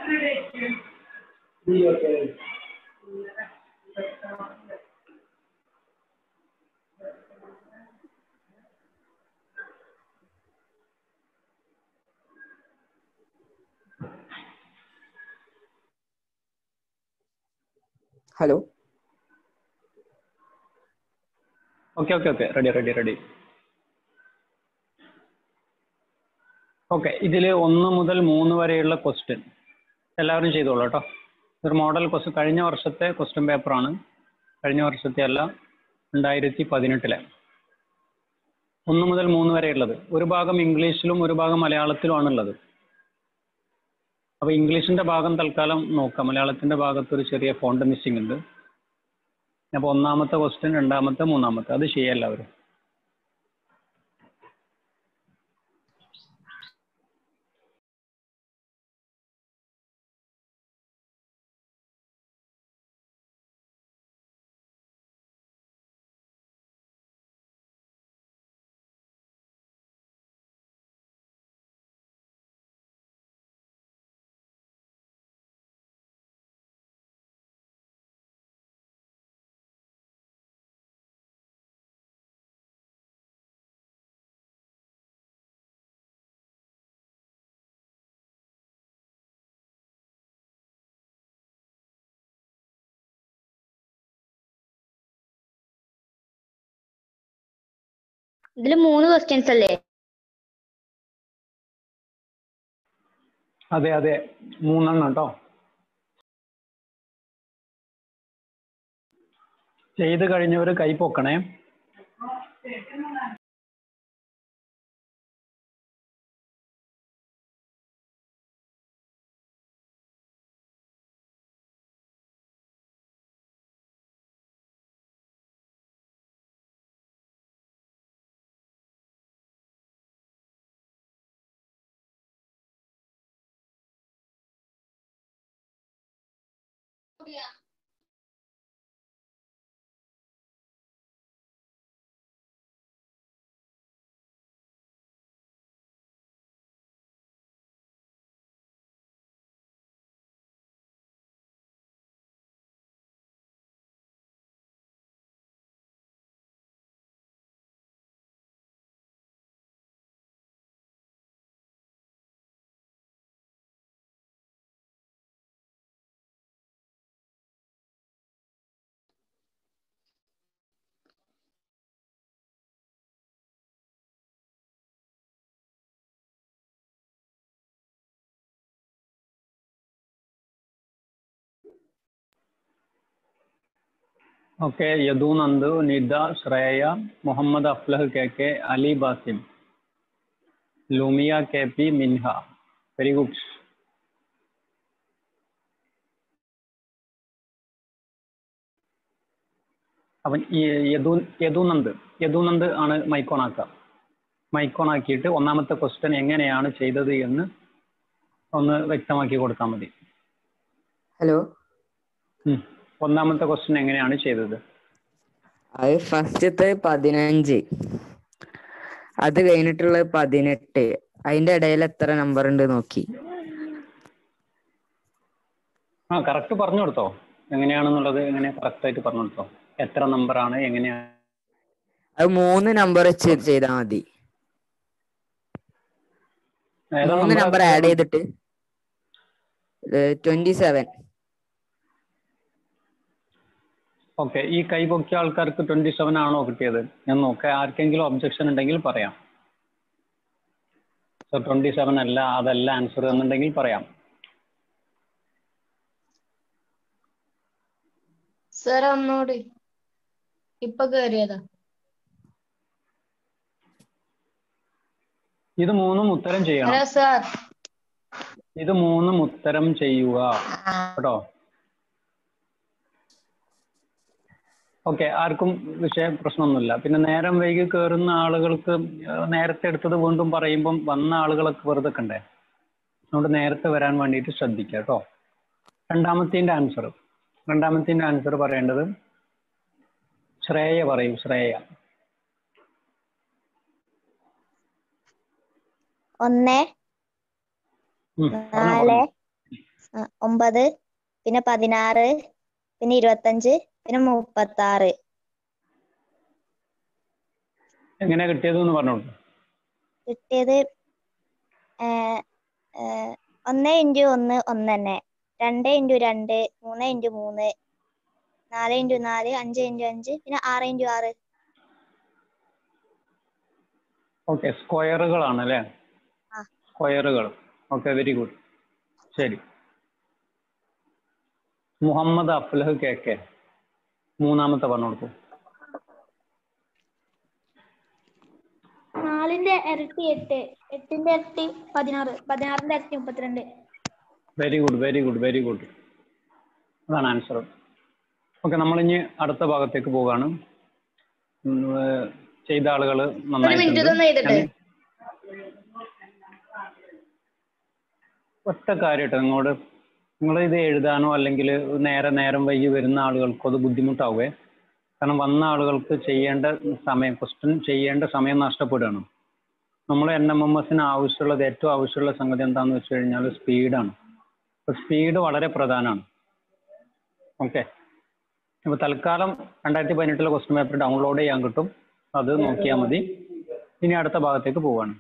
Hello okay okay okay ready ready ready okay ഇതിൽ ഒന്ന് മുതൽ മൂന്ന് വരെയുള്ള ക്വസ്റ്റ്യൻ എല്ലാവരും ചെയ്തോളൂ കേട്ടോ ഒരു മോഡൽ ക്വസ്റ്റ്യൻ കഴിഞ്ഞ വർഷത്തെ ക്വസ്റ്റ്യൻ പേപ്പറാണ് കഴിഞ്ഞ വർഷത്തെ അല്ല രണ്ടായിരത്തി പതിനെട്ടിലെ ഒന്ന് മുതൽ മൂന്ന് വരെ ഉള്ളത് ഒരു ഭാഗം ഇംഗ്ലീഷിലും ഒരു ഭാഗം മലയാളത്തിലുമാണ് ഉള്ളത് അപ്പോൾ ഇംഗ്ലീഷിന്റെ ഭാഗം തൽക്കാലം നോക്കാം മലയാളത്തിന്റെ ഭാഗത്ത് ഒരു ചെറിയ ഫോണ്ട് മിസ്സിംഗ് ഉണ്ട് അപ്പോൾ ഒന്നാമത്തെ ക്വസ്റ്റ്യൻ രണ്ടാമത്തെ മൂന്നാമത്തെ അത് ചെയ്യാം എല്ലാവരും ഇതില് മൂന്ന് ക്വസ്റ്റ്യൻസ് അല്ലേ അതെ അതെ മൂന്നെണ്ണം കേട്ടോ ചെയ്ത് കഴിഞ്ഞവർ കൈ പൊക്കണേ okay Yadu Nandu Nida Shreya Muhammad Aflah K K Ali Basim Lumiya K P Minha very good അവൻ ഈ യദു യദുനന്ദ് യദുനന്ദ് ആണ് മൈക്കോൺ ആക്കുക മൈക്കോൺ ആക്കിയിട്ട് ഒന്നാമത്തെ ക്വസ്റ്റ്യൻ എങ്ങനെയാണ് ചെയ്തത് എന്ന് ഒന്ന് വ്യക്തമാക്കി കൊടുത്താൽ മതി ഹലോ ഉം. ഒന്നാമത്തെ ക്വസ്റ്റ്യൻ എങ്ങനെയാണ് ചെയ്തത് അത് ഫസ്റ്റത്തെ പതിനഞ്ച് അത് കഴിഞ്ഞിട്ടുള്ള പതിനെട്ട് അതിന്റെ ഇടയിൽ എത്ര നമ്പർ ഉണ്ട് നോക്കി ആ കറക്റ്റ് പറഞ്ഞു കൊടുത്തോ എങ്ങനെയാണെന്നുള്ളത് എങ്ങനെ കറക്റ്റ് ആയിട്ട് പറഞ്ഞു കൊടുത്തോ എത്ര നമ്പറാണ് എങ്ങനെയാണ് അത് മൂന്ന് നമ്പർ വെച്ച് ചെയ്താൽ മതി ഏതാ മൂന്ന് number നമ്പർ ആഡ് ചെയ്തിട്ട് ട്വന്റി സെവൻ ഓക്കെ ഈ കൈ പൊക്കിയ ആൾക്കാർക്ക് ട്വന്റി സെവൻ ആണോ കിട്ടിയത് ഞാൻ നോക്കാം ആർക്കെങ്കിലും ഒബ്ജക്ഷൻ ഉണ്ടെങ്കിൽ പറയാം സോ ട്വന്റി സെവൻ അല്ല അതല്ല ആൻസർ എന്നുണ്ടെങ്കിൽ പറയാം സർ ഒന്നുകൂടി ഇപ്പൊ കേറിയതാ ഇത് മൂന്നും ഉത്തരം ചെയ്യണം ഹലോ സർ ഇത് മൂന്നും ഉത്തരം ചെയ്യുക കേട്ടോ ഓക്കെ ആർക്കും വിഷയം പ്രശ്നമൊന്നുമില്ല പിന്നെ നേരം വൈകി കയറുന്ന ആളുകൾക്ക് ഏഹ്, നേരത്തെ എടുത്തത് വീണ്ടും പറയുമ്പം വന്ന ആളുകളൊക്കെ വെറുതെ കണ്ടേ അതുകൊണ്ട് നേരത്തെ വരാൻ വേണ്ടിയിട്ട് ശ്രദ്ധിക്കുക കേട്ടോ രണ്ടാമത്തിന്റെ ആൻസർ രണ്ടാമത്തിന്റെ ആൻസർ പറയേണ്ടത് ശ്രേയ പറയൂ ശ്രേയ ഒന്ന് ഉം, പറഞ്ഞോ, നാല് പറഞ്ഞോ. ആ, ഒമ്പത് പിന്നെ പതിനാറ് പിന്നെ ഇരുപത്തഞ്ച് പിന്നെ മുപ്പത്തി ആറ് എങ്ങനെയാ കിട്ടിയത് എന്ന് പറഞ്ഞോളൂ കിട്ടിയത് ഏ, ഏ, ഒന്ന് ഇൻറ്റു ഒന്ന് ഒന്ന് തന്നെ രണ്ട് ഇൻറ്റു രണ്ട് മൂന്ന് ഇൻറ്റു മൂന്ന് നാല് ഇൻറ്റു നാല് അഞ്ച് ഇൻറ്റു അഞ്ച് പിന്നെ ആറ് ഇൻറ്റു ആറ് ഓക്കെ സ്ക്വയറുകളാണ് അല്ലേ ആ. സ്ക്വയറുകൾ ഓക്കെ വെരി ഗുഡ് ശരി മുഹമ്മദ് അഫ്ലഹ് കെ കെ മൂന്നാമത്തെ പറഞ്ഞു കൊടുക്കും നാലിന്റെ ഇരട്ടി എട്ട് എട്ടിന്റെ ഇരട്ടി പതിനാറ് പതിനാറിന്റെ ഇരട്ടി മുപ്പത്തിരണ്ട് very good very good very good അതാണ് ആൻസർ ഓക്കെ നമ്മളിനി അടുത്ത ഭാഗത്തേക്ക് പോവുകയാണ് ഉം, ഏർ ചെയ്ത ആളുകൾ ഒരു മിനിറ്റ് ഇതൊന്ന് എഴുതട്ടെ ഒറ്റ കാര്യമായിട്ട് നിങ്ങളോട് നിങ്ങൾ ഇത് എഴുതാനോ അല്ലെങ്കിൽ നേരെ നേരം വൈകി വരുന്ന ആളുകൾക്കോ അത് ബുദ്ധിമുട്ടാവുകയെ കാരണം വന്ന ആളുകൾക്ക് ചെയ്യേണ്ട സമയം ക്വസ്റ്റ്യൻ ചെയ്യേണ്ട സമയം നഷ്ടപ്പെടുകയാണ് നമ്മൾ എൻ എം എം എസിന് ആവശ്യമുള്ളത് ഏറ്റവും ആവശ്യമുള്ള സംഗതി എന്താണെന്ന് വെച്ച് കഴിഞ്ഞാൽ സ്പീഡാണ് അപ്പോൾ സ്പീഡ് വളരെ പ്രധാനമാണ് ഓക്കെ അപ്പോൾ തൽക്കാലം രണ്ടായിരത്തി പതിനെട്ടിലെ ക്വസ്റ്റ്യൻ പേപ്പർ ഡൗൺലോഡ് ചെയ്യാൻ കിട്ടും അത് നോക്കിയാൽ മതി ഇനി അടുത്ത ഭാഗത്തേക്ക് പോവാണ്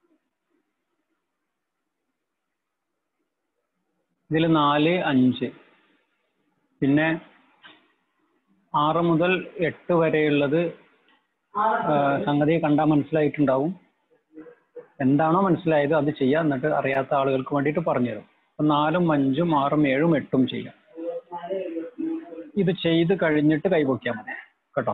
ഇതിൽ നാല് അഞ്ച് പിന്നെ ആറ് മുതൽ എട്ട് വരെയുള്ളത് ആ, സംഗതി കണ്ടാൽ മനസ്സിലായിട്ടുണ്ടാവും എന്താണോ മനസ്സിലായത് അത് ചെയ്യാം എന്നിട്ട് അറിയാത്ത ആളുകൾക്ക് വേണ്ടിയിട്ട് പറഞ്ഞുതരും അപ്പം നാലും അഞ്ചും ആറും ഏഴും എട്ടും ചെയ്യാം ഇത് ചെയ്ത് കഴിഞ്ഞിട്ട് കൈപൊക്കിയാൽ മതി കേട്ടോ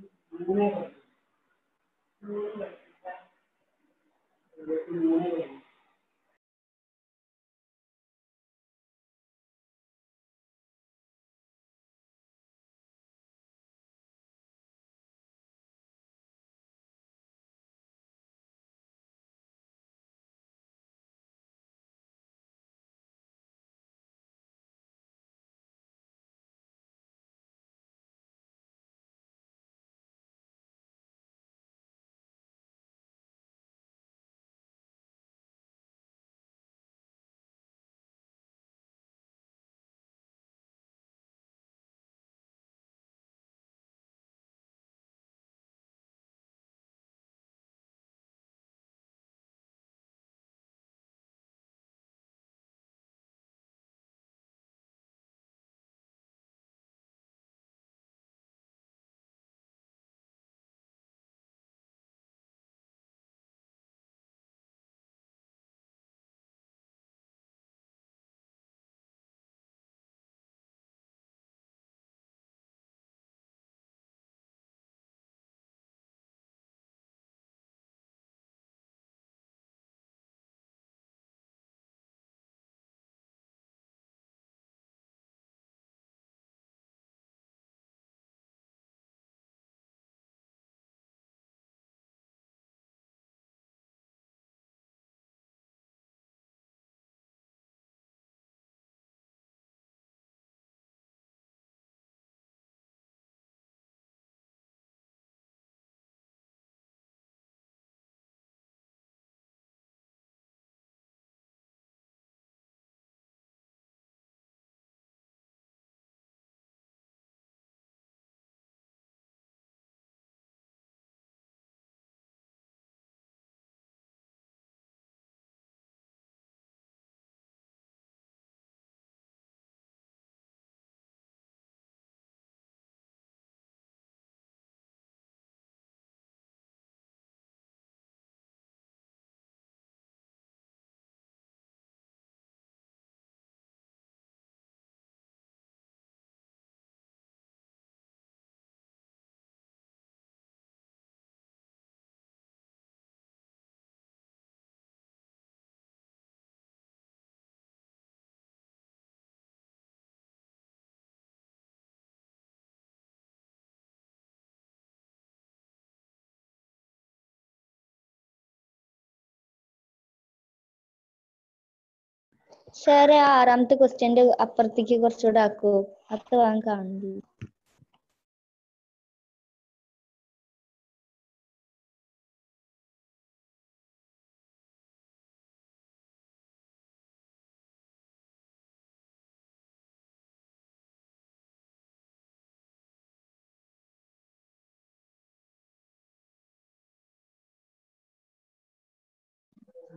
സാറ് ആറാമത്തെ ക്വസ്റ്റ്യന്റെ അപ്പുറത്തേക്ക് കുറച്ചുകൂടെ ആക്കൂ അത് വാങ്ങാൻ കാണുന്നില്ല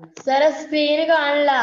സാറെ സ്ക്രീന് കാണില്ല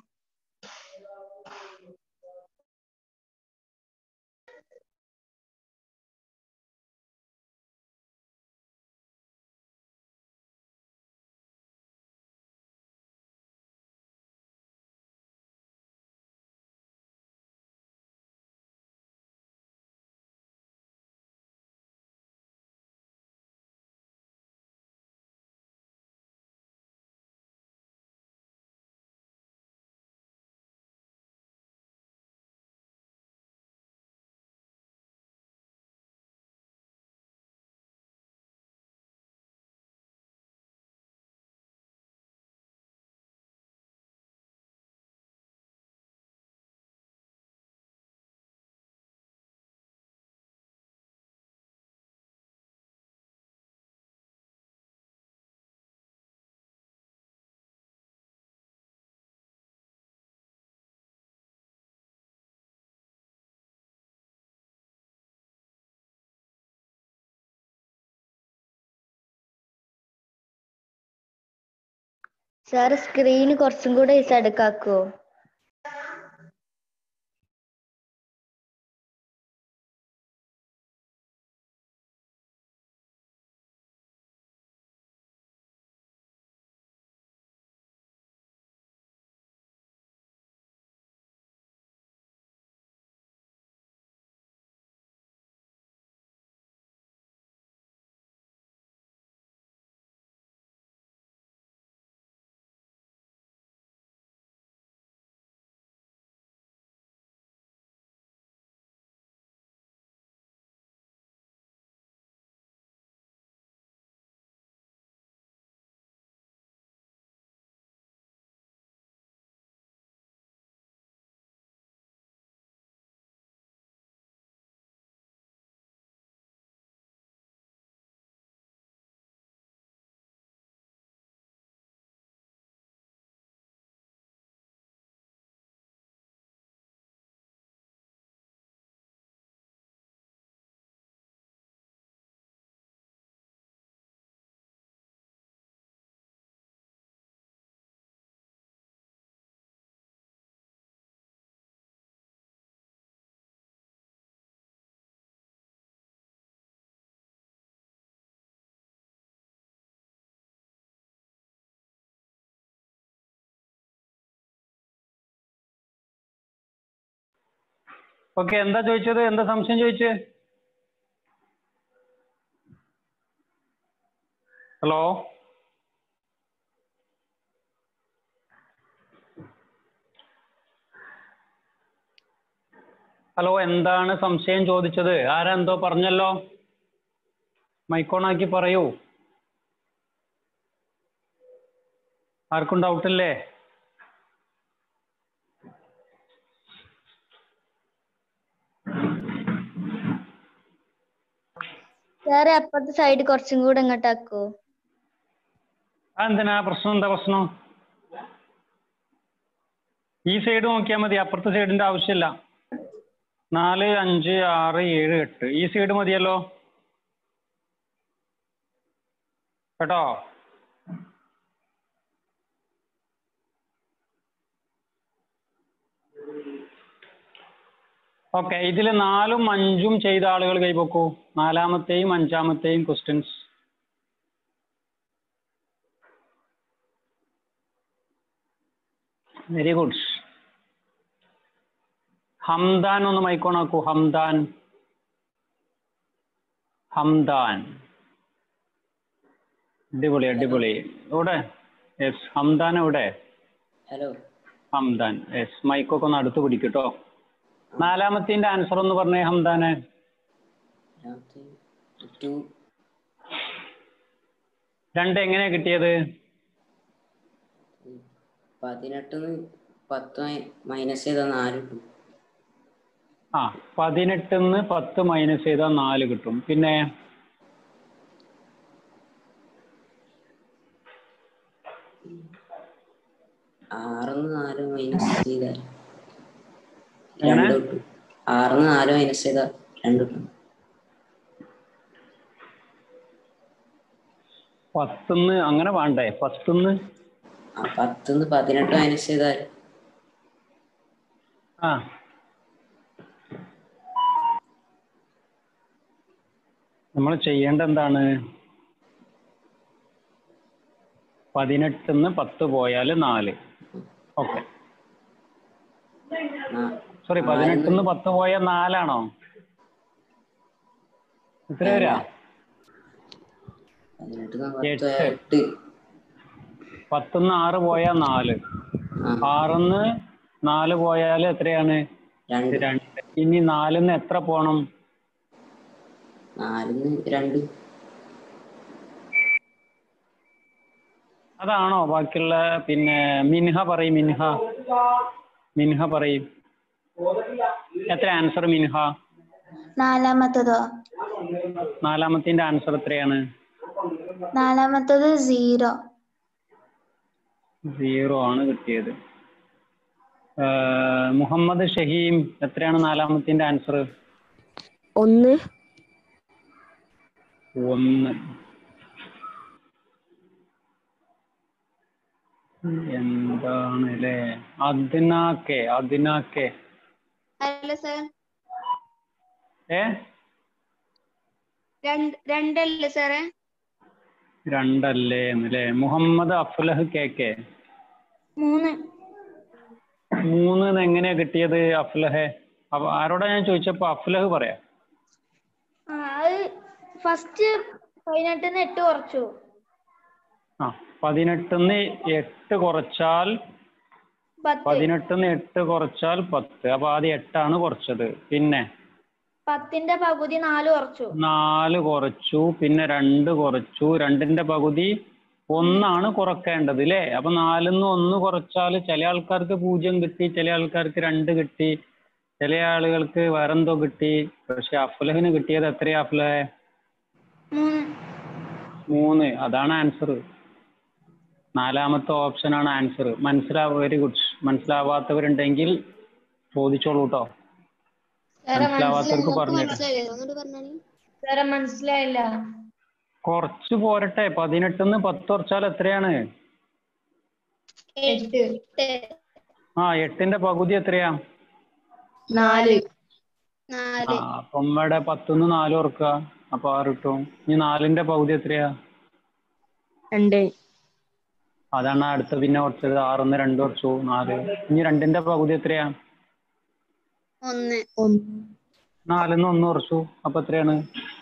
സാറ് സ്ക്രീന് കുറച്ചും കൂടെ ഈ സൈഡക്കാക്കുവോ ഓക്കെ എന്താ ചോദിച്ചത് എന്താ സംശയം ചോദിച്ചേ ഹലോ ഹലോ എന്താണ് സംശയം ചോദിച്ചത് ആരാ എന്തോ പറഞ്ഞല്ലോ മൈക്കോണാക്കി പറയൂ ആർക്കും ഡൗട്ടില്ലേ സാറ് അപ്പുറത്തെ സൈഡ് കുറച്ചും കൂടെ ഇങ്ങോട്ടാക്കുവോ എന്തിനാ പ്രശ്നം എന്താ പ്രശ്നം ഈ സൈഡ് നോക്കിയാൽ മതി അപ്പുറത്തെ സൈഡിന്റെ ആവശ്യമില്ല നാല് അഞ്ച് ആറ് ഏഴ് എട്ട് ഈ സൈഡ് മതിയല്ലോ കേട്ടോ ഓക്കെ ഇതിൽ നാലും അഞ്ചും ചെയ്ത ആളുകൾ കൈവക്കൂ നാലാമത്തെയും അഞ്ചാമത്തെയും ക്വസ്റ്റ്യൻസ് വെരി ഗുഡ് ഹംദാൻ ഒന്ന് മൈക്കോണാക്കൂ ഹംദാൻ ഹംദാൻ അടിപൊളി അടിപൊളി എവിടെ യെസ് ഹംദാൻ എവിടെ ഹലോ ഹംദാൻ യെസ് മൈക്കൊക്കെ ഒന്ന് അടുത്ത് പിടിക്കട്ടോ നാലാമത്തിന്റെ ആൻസർ ഒന്ന് പറഞ്ഞേ ഹംദാനെ ടു രണ്ട് എങ്ങനെയാ കിട്ടിയത് പതിനെട്ടിന്ന് പത്ത് മൈനസ് ചെയ്ത നാല് കിട്ടും ആ പതിനെട്ടിന്ന് പത്ത് മൈനസ് ചെയ്താൽ നാല് കിട്ടും പിന്നെ ആറിന്ന് നാല് മൈനസ് ചെയ്താൽ എങ്ങനെ? രണ്ട് കിട്ടും ആറിന്ന് നാല് മൈനസ് ചെയ്താൽ രണ്ട് കിട്ടും പത്തുന്ന് അങ്ങനെ വേണ്ടേ പത്തുന്ന് ആ പത്തുനിന്ന് പതിനെട്ട് മൈനസ് ചെയ്താൽ ആ നമ്മൾ ചെയ്യേണ്ട എന്താണ് പതിനെട്ടിന്ന് പത്ത് പോയാൽ നാല് ഓക്കെ സോറി പതിനെട്ടിന്ന് പത്ത് പോയാൽ നാലാണോ എത്ര വരാ പതിനെട്ടിന്ന് പത്ത് എട്ട്. എട്ട് പത്തുനിന്ന് ആറ് പോയാൽ നാല് ആ ആറിന്ന് നാല് പോയാൽ എത്രയാണ് രണ്ട് രണ്ട് ഇനി നാലിന്ന് എത്ര പോണം നാലിന്ന് രണ്ട് അതാണോ ബാക്കിയുള്ള പിന്നെ മിൻഹ പറയും മിൻഹ മിൻഹ പറയും എത്ര ആൻസർ മിൻഹ നാലാമത്തതോ നാലാമത്തിന്റെ ആൻസർ എത്രയാണ് നാലാമത്തത് സീറോ സീറോ ആണ് കിട്ടിയത് ആ, മുഹമ്മദ് ഷഹീം എത്രയാണ് നാലാമത്തിന്റെ ആൻസർ ഒന്ന് ഒന്ന് എന്താണ് അല്ലേ അതിനാക്കെ അതിനാക്കെ അല്ല സർ ഏ രണ്ട് രണ്ടല്ലേ സാറേ രണ്ടല്ലേ എന്നല്ലേ മുഹമ്മദ് അഫ്ലഹ് കെ കെ മൂന്ന് മൂന്ന് എങ്ങനെയാ കിട്ടിയത് അഫ്ലഹെ അപ്പൊ ആരോടാ ഞാൻ ചോദിച്ചപ്പോ അഫ്ലഹ് പറയാം ആ അത് ഫസ്റ്റ് പതിനെട്ടിന്ന് എട്ട് കുറച്ചു ആ പതിനെട്ടിന്ന് എട്ട് കുറച്ചാൽ പത്ത് പതിനെട്ടിന്ന് എട്ട് കുറച്ചാൽ പത്ത് അപ്പൊ ആദ്യം എട്ടാണ് കുറച്ചത് പിന്നെ പത്തിന്റെ പകുതി നാല് കുറച്ചു നാല് കുറച്ചു പിന്നെ രണ്ട് കുറച്ചു രണ്ടിന്റെ പകുതി ഒന്നാണ് കുറക്കേണ്ടത് അല്ലേ അപ്പൊ നാലിന്ന് ഒന്ന് കുറച്ചാൽ ചില ആൾക്കാർക്ക് പൂജ്യം കിട്ടി ചില ആൾക്കാർക്ക് രണ്ട് കിട്ടി ചില ആളുകൾക്ക് വേറെന്തോ കിട്ടി പക്ഷെ അഫ്ലഹിന് കിട്ടിയത് എത്രയാ അഫ്ലഹെ മൂന്ന് മൂന്ന് അതാണ് ആൻസർ നാലാമത്തെ ഓപ്ഷനാണ് ആൻസർ മനസ്സിലാവും വെരി ഗുഡ് മനസ്സിലാവാത്തവരുണ്ടെങ്കിൽ ചോദിച്ചോളൂ കേട്ടോ മനസ്സിലാവാത്തവർക്ക് പറഞ്ഞു സാറേ മനസ്സിലായില്ല കുറച്ച് പോരട്ടെ പതിനെട്ടിന്ന് പത്ത് കുറച്ചാൽ എത്രയാണ് എട്ട് ആ എട്ടിന്റെ പകുതി എത്രയാ നാല് ആ അപ്പം ഇവിടെ പത്തുനിന്ന് നാല് ഓർക്കുക അപ്പൊ ആറ് കിട്ടും ഇനി നാലിന്റെ പകുതി എത്രയാ രണ്ട് അതാണ് അടുത്ത പിന്നെ കുറച്ചത് ആറിന്ന് രണ്ട് കുറച്ചു നാല് ഇനി രണ്ടിന്റെ പകുതി എത്രയാ ഒന്ന് നാലിന്ന് ഒന്ന് കുറച്ചു അപ്പൊ എത്രയാണ്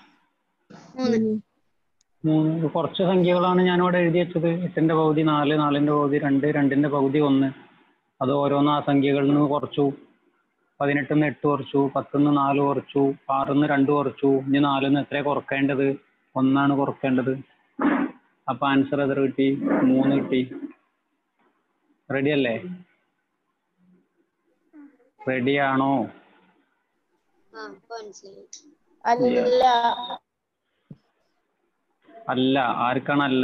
മൂന്ന് കുറച്ച് സംഖ്യകളാണ് ഞാനിവിടെ എഴുതി വെച്ചത് എട്ടിന്റെ പകുതി നാല് നാലിന്റെ പകുതി രണ്ട് രണ്ടിന്റെ പകുതി ഒന്ന് അത് ഓരോന്ന് ആ സംഖ്യകളിൽ നിന്ന് കുറച്ചു പതിനെട്ടിന്ന് എട്ട് കുറച്ചു പത്തിന്ന് നാല് കുറച്ചു ആറിന്ന് രണ്ട് കുറച്ചു ഇനി നാലിന്ന് എത്രയാ കുറക്കേണ്ടത് ഒന്നാണ് കുറക്കേണ്ടത് അപ്പൊ ആൻസർ എത്ര കിട്ടി മൂന്ന് കിട്ടി റെഡി അല്ലേ റെഡി ആണോ അല്ല അല്ല ആർക്കാണ് അല്ല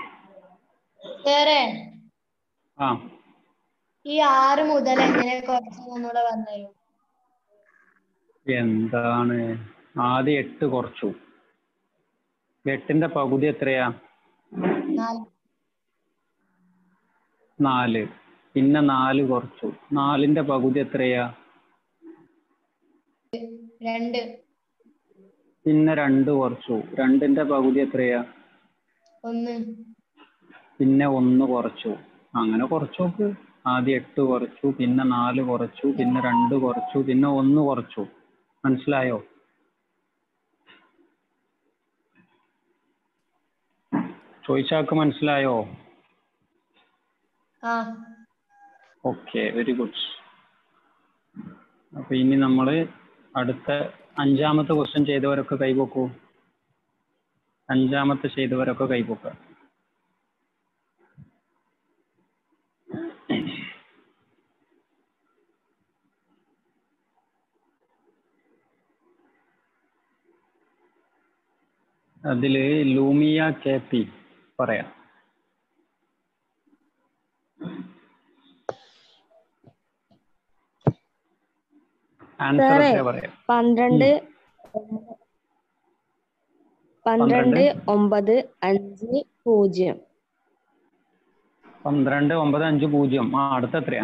സാറേ ആ ഈ ആറ് മുതൽ എങ്ങനെ കുറച്ച് ഒന്നുകൂടെ പറഞ്ഞു എന്താണ് ആദ്യം എട്ട് കുറച്ചു എട്ടിന്റെ പകുതി എത്രയാ നാല് നാല് പിന്നെ നാല് കുറച്ചു നാലിന്റെ പകുതി എത്രയാ രണ്ട് പിന്നെ രണ്ട് കുറച്ചു രണ്ടിന്റെ പകുതി എത്രയാ ഒന്ന് പിന്നെ ഒന്ന് കുറച്ചു അങ്ങനെ കുറച്ചു നോക്ക് ആദ്യം എട്ട് കുറച്ചു പിന്നെ നാല് കുറച്ചു പിന്നെ രണ്ട് കുറച്ചു പിന്നെ ഒന്ന് കുറച്ചു മനസ്സിലായോ ചോദിച്ചാക്ക് മനസ്സിലായോ ആ ഓക്കെ വെരി ഗുഡ് അപ്പൊ ഇനി നമ്മൾ അടുത്ത അഞ്ചാമത്തെ ക്വസ്റ്റ്യൻ ചെയ്തവരൊക്കെ കൈപൊക്കൂ അഞ്ചാമത്തെ ചെയ്തവരൊക്കെ കൈപൊക്കുക അതില് ലൂമിയ കെ പി പറയാം ആൻസർ സാറേ, എത്രയാ പറയാം പന്ത്രണ്ട് പന്ത്രണ്ട് പന്ത്രണ്ട് ഒമ്പത് അഞ്ച് പൂജ്യം പന്ത്രണ്ട് ഒമ്പത് അഞ്ച് പൂജ്യം ആ അടുത്ത എത്രയാ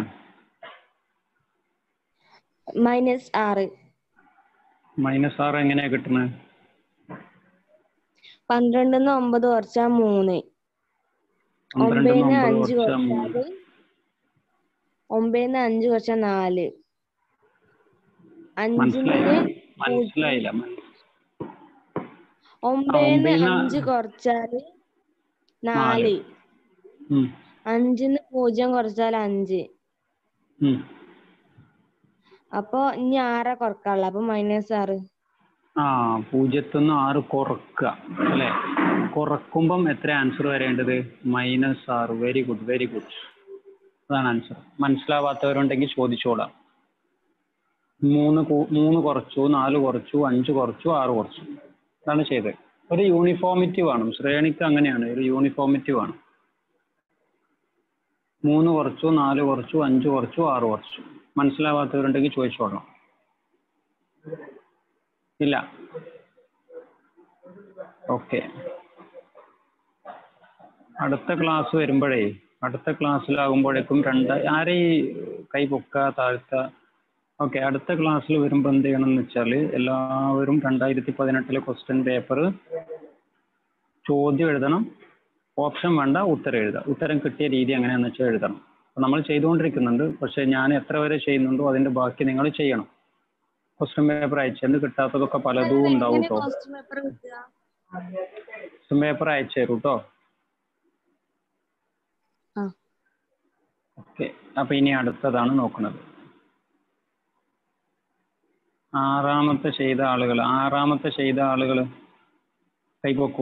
മൈനസ് ആറ് മൈനസ് ആറ് എങ്ങനെയാ കിട്ടുന്നത് പന്ത്രണ്ടിന്ന് ഒമ്പത് കുറച്ചാ മൂന്ന് പന്ത്രണ്ടിന്ന് ഒമ്പതിന്ന് ഒമ്പത് അഞ്ച് കുറച്ചാൽ മൂന്ന് കുറച്ചാല് ഒമ്പതിന്ന് അഞ്ച് കുറച്ചാ നാല് മനസ്സിലായില്ല അഞ്ചിന്ന് മനസ്സിലായില്ല ഒമ്പതിന്ന് ഒമ്പതിന്ന് അഞ്ച് കുറച്ചാല് നാല്. നാല് ഉം, അഞ്ചിന്ന് പൂജ്യം കുറച്ചാൽ അഞ്ച് ഉം. അപ്പൊ ഇനി ആറാ കുറക്കാനുള്ളത് അപ്പൊ മൈനസ് ആറ് ആ പൂജ്യത്തിന്ന് ആറ് കുറക്കുക അല്ലെ കുറക്കുമ്പം എത്ര ആൻസർ വരേണ്ടത് മൈനസ് ആറ് വെരി ഗുഡ് വെരി ഗുഡ് അതാണ് ആൻസർ മനസ്സിലാവാത്തവരുണ്ടെങ്കിൽ ചോദിച്ചോളാം മൂന്ന് കൂ- മൂന്ന് കുറച്ചു നാല് കുറച്ചു അഞ്ച് കുറച്ചു ആറ് കുറച്ചു അതാണ് ചെയ്തത് ഒരു യൂണിഫോമിറ്റി വേണം ശ്രേണിക്ക് അങ്ങനെയാണ് ഒരു യൂണിഫോമിറ്റി വേണം മൂന്ന് കുറച്ചു നാല് കുറച്ചു അഞ്ച് കുറച്ചു ആറ് കുറച്ചു മനസ്സിലാവാത്തവരുണ്ടെങ്കിൽ ചോദിച്ചോളാം ഇല്ല ഓക്കെ അടുത്ത ക്ലാസ് വരുമ്പോഴേ അടുത്ത ക്ലാസ്സിലാകുമ്പോഴേക്കും രണ്ട് ആരെ ഈ കൈ പൊക്ക താഴ്ത്ത ഓക്കെ അടുത്ത ക്ലാസ്സിൽ വരുമ്പോൾ എന്ത് ചെയ്യണം എന്ന് വെച്ചാൽ എല്ലാവരും രണ്ടായിരത്തി പതിനെട്ടിലെ ക്വസ്റ്റ്യൻ പേപ്പർ ചോദ്യം എഴുതണം ഓപ്ഷൻ വേണ്ട ഉത്തരം എഴുതുക ഉത്തരം കിട്ടിയ രീതി എങ്ങനെയാണെന്ന് വെച്ചാൽ എഴുതണം അപ്പൊ നമ്മൾ ചെയ്തുകൊണ്ടിരിക്കുന്നുണ്ട് പക്ഷെ ഞാൻ എത്ര വരെ ചെയ്യുന്നുണ്ടോ അതിന്റെ ബാക്കി നിങ്ങൾ ചെയ്യണം ക്വസ്റ്റ്യൻ പേപ്പർ അയച്ചത് കിട്ടാത്തതൊക്കെ പലതും ഉണ്ടാവും കേട്ടോ പേപ്പർ കിട്ടുക ക്വസ്റ്റ്യൻ പേപ്പർ അയച്ചു തരൂ കേട്ടോ ആ. ഓക്കെ അപ്പൊ ഇനി അടുത്തതാണ് നോക്കുന്നത് ആറാമത്തെ ചെയ്ത ആളുകൾ ആറാമത്തെ ചെയ്ത ആളുകൾ കൈപ്പൊക്കൂ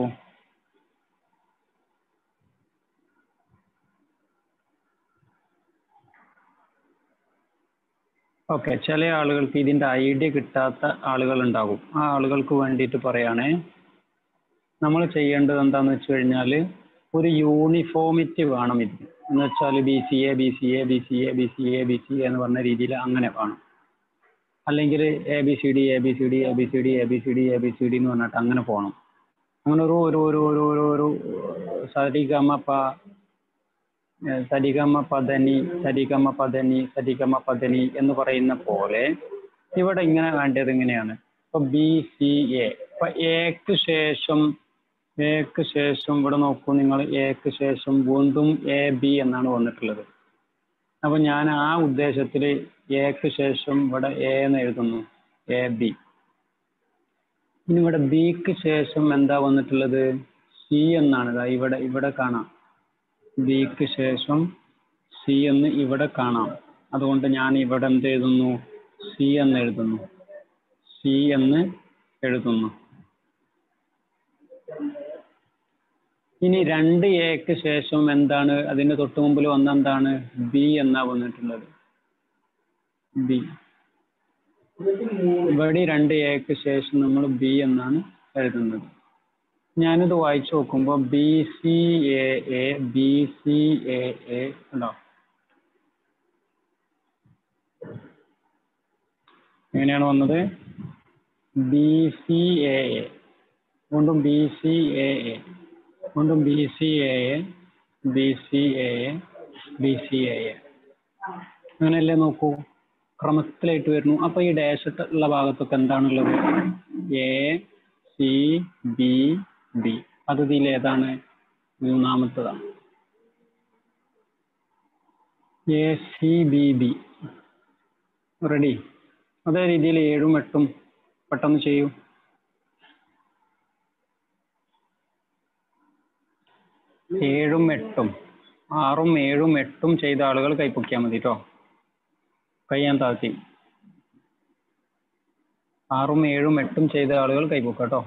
ഓക്കെ ചില ആളുകൾക്ക് ഇതിന്റെ ഐഡിയ കിട്ടാത്ത ആളുകൾ ഉണ്ടാകും ആ ആളുകൾക്ക് വേണ്ടിയിട്ട് പറയുകയാണേ നമ്മൾ ചെയ്യേണ്ടത് എന്താന്ന് വെച്ച് കഴിഞ്ഞാൽ ഒരു യൂണിഫോമിറ്റി വേണം ഇത് എന്ന് വെച്ചാൽ B C A B C A B C A B C A B C A എന്ന് പറഞ്ഞ രീതിയിൽ അങ്ങനെ വേണം അല്ലെങ്കിൽ A B C D A B C D A B C D A B C D A B C D എന്ന് പറഞ്ഞിട്ട് അങ്ങനെ പോകണം അങ്ങനെ ഒരു ഒരു ഒരു ഒരു ഒരു ഒരു സരിഗമ പ ഏഹ് സരിഗമ പദനി സരിഗമ പദനി സരിഗമ പദനി എന്ന് പറയുന്ന പോലെ ഇവിടെ ഇങ്ങനെ വേണ്ടത് ഇങ്ങനെയാണ് ഇപ്പൊ ബി സി എ ഇപ്പൊ എക്ക് ശേഷം എക്ക് ശേഷം ഇവിടെ നോക്കൂ നിങ്ങൾ എക്ക് ശേഷം വീണ്ടും എ ബി എന്നാണ് വന്നിട്ടുള്ളത് അപ്പൊ ഞാൻ ആ ഉദ്ദേശത്തിൽ എക്ക് ശേഷം ഇവിടെ എ എന്ന് എഴുതുന്നു എ ബി ഇനി ഇവിടെ ബിക്ക് ശേഷം എന്താ വന്നിട്ടുള്ളത് സി എന്നാണ് ദാ ഇവിടെ ഇവിടെ കാണാം ബിക്ക് ശേഷം സി എന്ന് ഇവിടെ കാണാം അതുകൊണ്ട് ഞാൻ ഇവിടെ എന്ത് എഴുതുന്നു സി എന്ന് എഴുതുന്നു സി എന്ന് എഴുതുന്നു ഇനി രണ്ട് എക്ക് ശേഷം എന്താണ് അതിന്റെ തൊട്ട് മുമ്പിൽ വന്ന എന്താണ് ബി എന്നാ വന്നിട്ടുള്ളത് ബി ഇവിടെ രണ്ട് എക്ക് ശേഷം നമ്മൾ ബി എന്നാണ് എഴുതുന്നത് ഞാനിത് വായിച്ചു നോക്കുമ്പോൾ B C A A B C A A ഉണ്ടോ എങ്ങനെയാണ് വന്നത് ബി സി എ എ വീണ്ടും ബി സി എ എ വീണ്ടും B C A A B C A A B C A A അങ്ങനെയല്ലേ നോക്കൂ ക്രമത്തിലായിട്ട് വരുന്നു അപ്പൊ ഈ ഡാഷ് ഉള്ള ഭാഗത്തൊക്കെ എന്താണുള്ളത് എ സി ബി ബി അത് ഇതിൽ ഏതാണ് മൂന്നാമത്തതാണ് A C B B ready അതേ രീതിയിൽ ഏഴും എട്ടും പെട്ടെന്ന് ചെയ്യൂ ഏഴും എട്ടും ആറും ഏഴും എട്ടും ചെയ്ത ആളുകൾ കൈപ്പൊക്കിയാൽ മതി കേട്ടോ കൈ ഞാൻ താഴ്ത്തി ആറും ഏഴും എട്ടും ചെയ്ത ആളുകൾ കൈപ്പൊക്കുക കേട്ടോ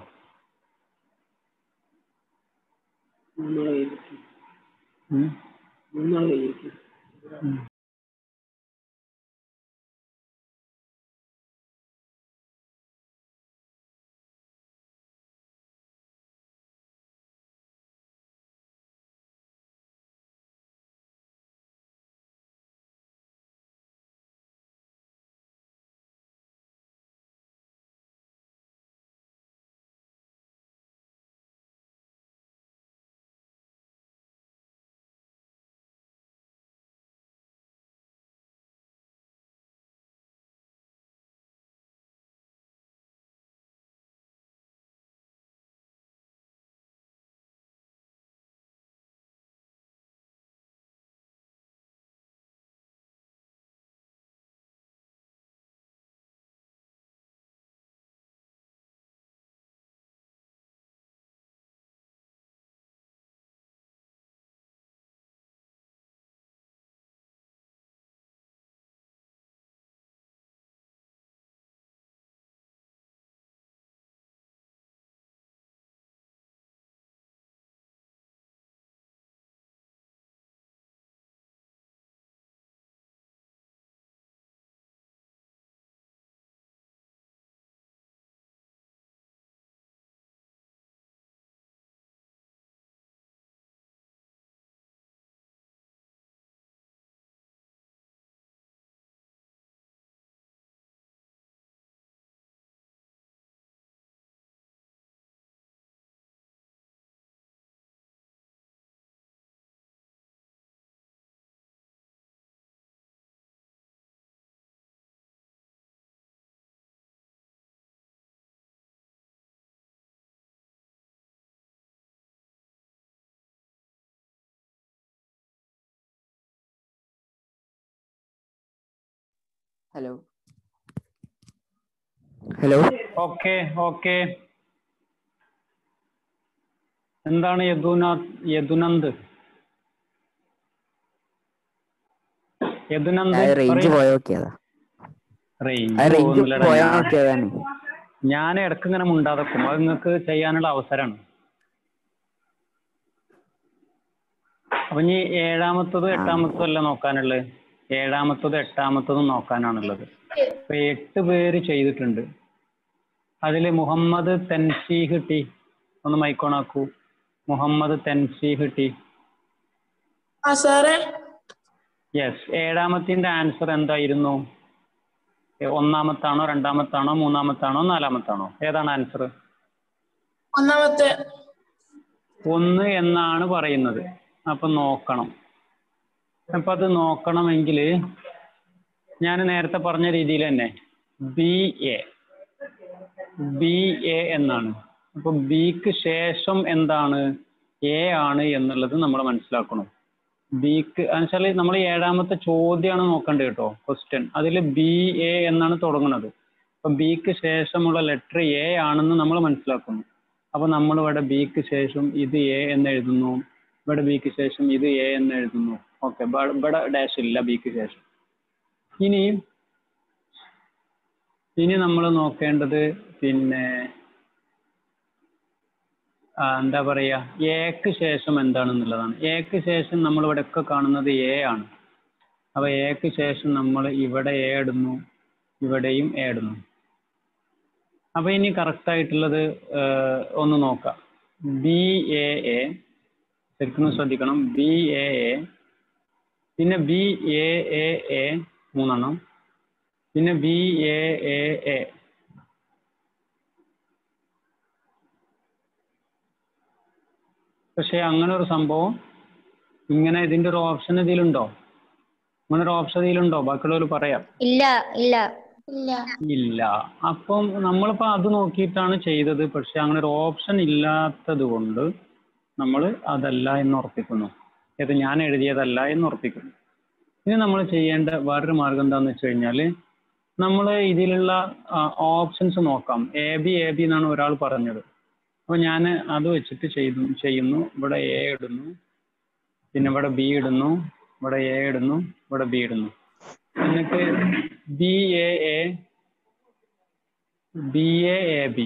ഉം. ഹലോ ഹലോ ഓക്കെ ഓക്കെ എന്താണ് യദുനാഥ് യദുനന്ദ് യദുനന്ദ് റേഞ്ച് പോയ നോക്കിയതാ റേഞ്ച് റേഞ്ച് പോകുന്നില്ലടാ പോയ ഞാൻ- നോക്കിയതാണ് ഞാൻ ഇടക്ക് ഇങ്ങനെ മുണ്ടാതെക്കും അത് നിങ്ങൾക്ക് ചെയ്യാനുള്ള അവസരമാണ് അപ്പൊ ഇനി ഏഴാമത്തത് എട്ടാമത്തതും അല്ല നോക്കാനുള്ളത് ഏഴാമത്തത് എട്ടാമത്തതും നോക്കാനാണുള്ളത് അപ്പൊ എട്ട് പേര് ചെയ്തിട്ടുണ്ട് അതില് മുഹമ്മദ് തൻസീഹ് ടി ഒന്ന് മൈക്കോണാക്കൂ മുഹമ്മദ് തൻസീഹ് ടി ആ സാറേ യെസ് ഏഴാമത്തിന്റെ ആൻസർ എന്തായിരുന്നു ഏ, ഒന്നാമത്താണോ രണ്ടാമത്താണോ മൂന്നാമത്താണോ നാലാമത്താണോ ഏതാണ് ആൻസർ ഒന്നാമത്തെ ഒന്ന് എന്നാണ് പറയുന്നത് അപ്പൊ നോക്കണം അപ്പൊ അത് നോക്കണമെങ്കിൽ ഞാൻ നേരത്തെ പറഞ്ഞ രീതിയിൽ തന്നെ ബി എ ബി എ എന്നാണ് അപ്പൊ ബിക്ക് ശേഷം എന്താണ് എ ആണ് എന്നുള്ളത് നമ്മൾ മനസ്സിലാക്കണം ബിക്ക് എന്നുവെച്ചാൽ നമ്മൾ ഏഴാമത്തെ ചോദ്യമാണ് നോക്കേണ്ടത് കേട്ടോ ക്വസ്റ്റ്യൻ അതിൽ ബി എ എന്നാണ് തുടങ്ങുന്നത് അപ്പൊ ബിക്ക് ശേഷമുള്ള ലെറ്റർ എ ആണെന്ന് നമ്മൾ മനസ്സിലാക്കുന്നു അപ്പൊ നമ്മൾ ഇവിടെ ബിക്ക് ശേഷം ഇത് എ എന്ന് എഴുതുന്നു ഇവിടെ ബിക്ക് ശേഷം ഇത് എ എന്ന് എഴുതുന്നു ഓക്കെ ഇവിടെ ഡാഷ് ഇല്ല ബിക്ക് ശേഷം ഇനി ഇനി നമ്മൾ നോക്കേണ്ടത് പിന്നെ ആ, എന്താ പറയാ എക്ക് ശേഷം എന്താണെന്നുള്ളതാണ് എക്ക് ശേഷം നമ്മൾ ഇവിടെ ഒക്കെ കാണുന്നത് എ ആണ് അപ്പൊ എക്ക് ശേഷം നമ്മൾ ഇവിടെ എ ഇടുന്നു ഇവിടെയും എ ഇടുന്നു അപ്പൊ ഇനി കറക്റ്റ് ആയിട്ടുള്ളത് ഏഹ്, ഒന്ന് നോക്കാം ബി എ എ ശരിക്കും ശ്രദ്ധിക്കണം ബി എ എ പിന്നെ ബി എ എ എ മൂന്നെണ്ണം പിന്നെ ബി എ എ എ പക്ഷെ അങ്ങനെ ഒരു സംഭവം ഇങ്ങനെ ഇതിന്റെ ഒരു ഓപ്ഷൻ ഇതിലുണ്ടോ അങ്ങനെ ഒരു ഓപ്ഷൻ ഇതിലുണ്ടോ ബാക്കിയുള്ളവർ പറയാം ഇല്ല ഇല്ല ഇല്ല ഇല്ല അപ്പം നമ്മളിപ്പോ അത് നോക്കിയിട്ടാണ് ചെയ്തത് പക്ഷെ അങ്ങനെ ഒരു ഓപ്ഷൻ ഇല്ലാത്തത് കൊണ്ട് നമ്മൾ അതല്ല എന്ന് ഉറപ്പിക്കുന്നു ഇത് ഞാൻ എഴുതിയതല്ല എന്ന് ഉറപ്പിക്കുന്നു ഇനി നമ്മൾ ചെയ്യേണ്ട വേറൊരു മാർഗം എന്താന്ന് വെച്ച് കഴിഞ്ഞാൽ നമ്മൾ ഇതിലുള്ള ഓപ്ഷൻസ് നോക്കാം എ ബി എ ബി എന്നാണ് ഒരാൾ പറഞ്ഞത് അപ്പൊ ഞാൻ അത് വെച്ചിട്ട് ചെയ്തു ചെയ്യുന്നു ഇവിടെ എ ഇടുന്നു പിന്നെ ഇവിടെ ബി ഇടുന്നു ഇവിടെ എ ഇടുന്നു ഇവിടെ ബി ഇടുന്നു എന്നിട്ട് B A A B A A B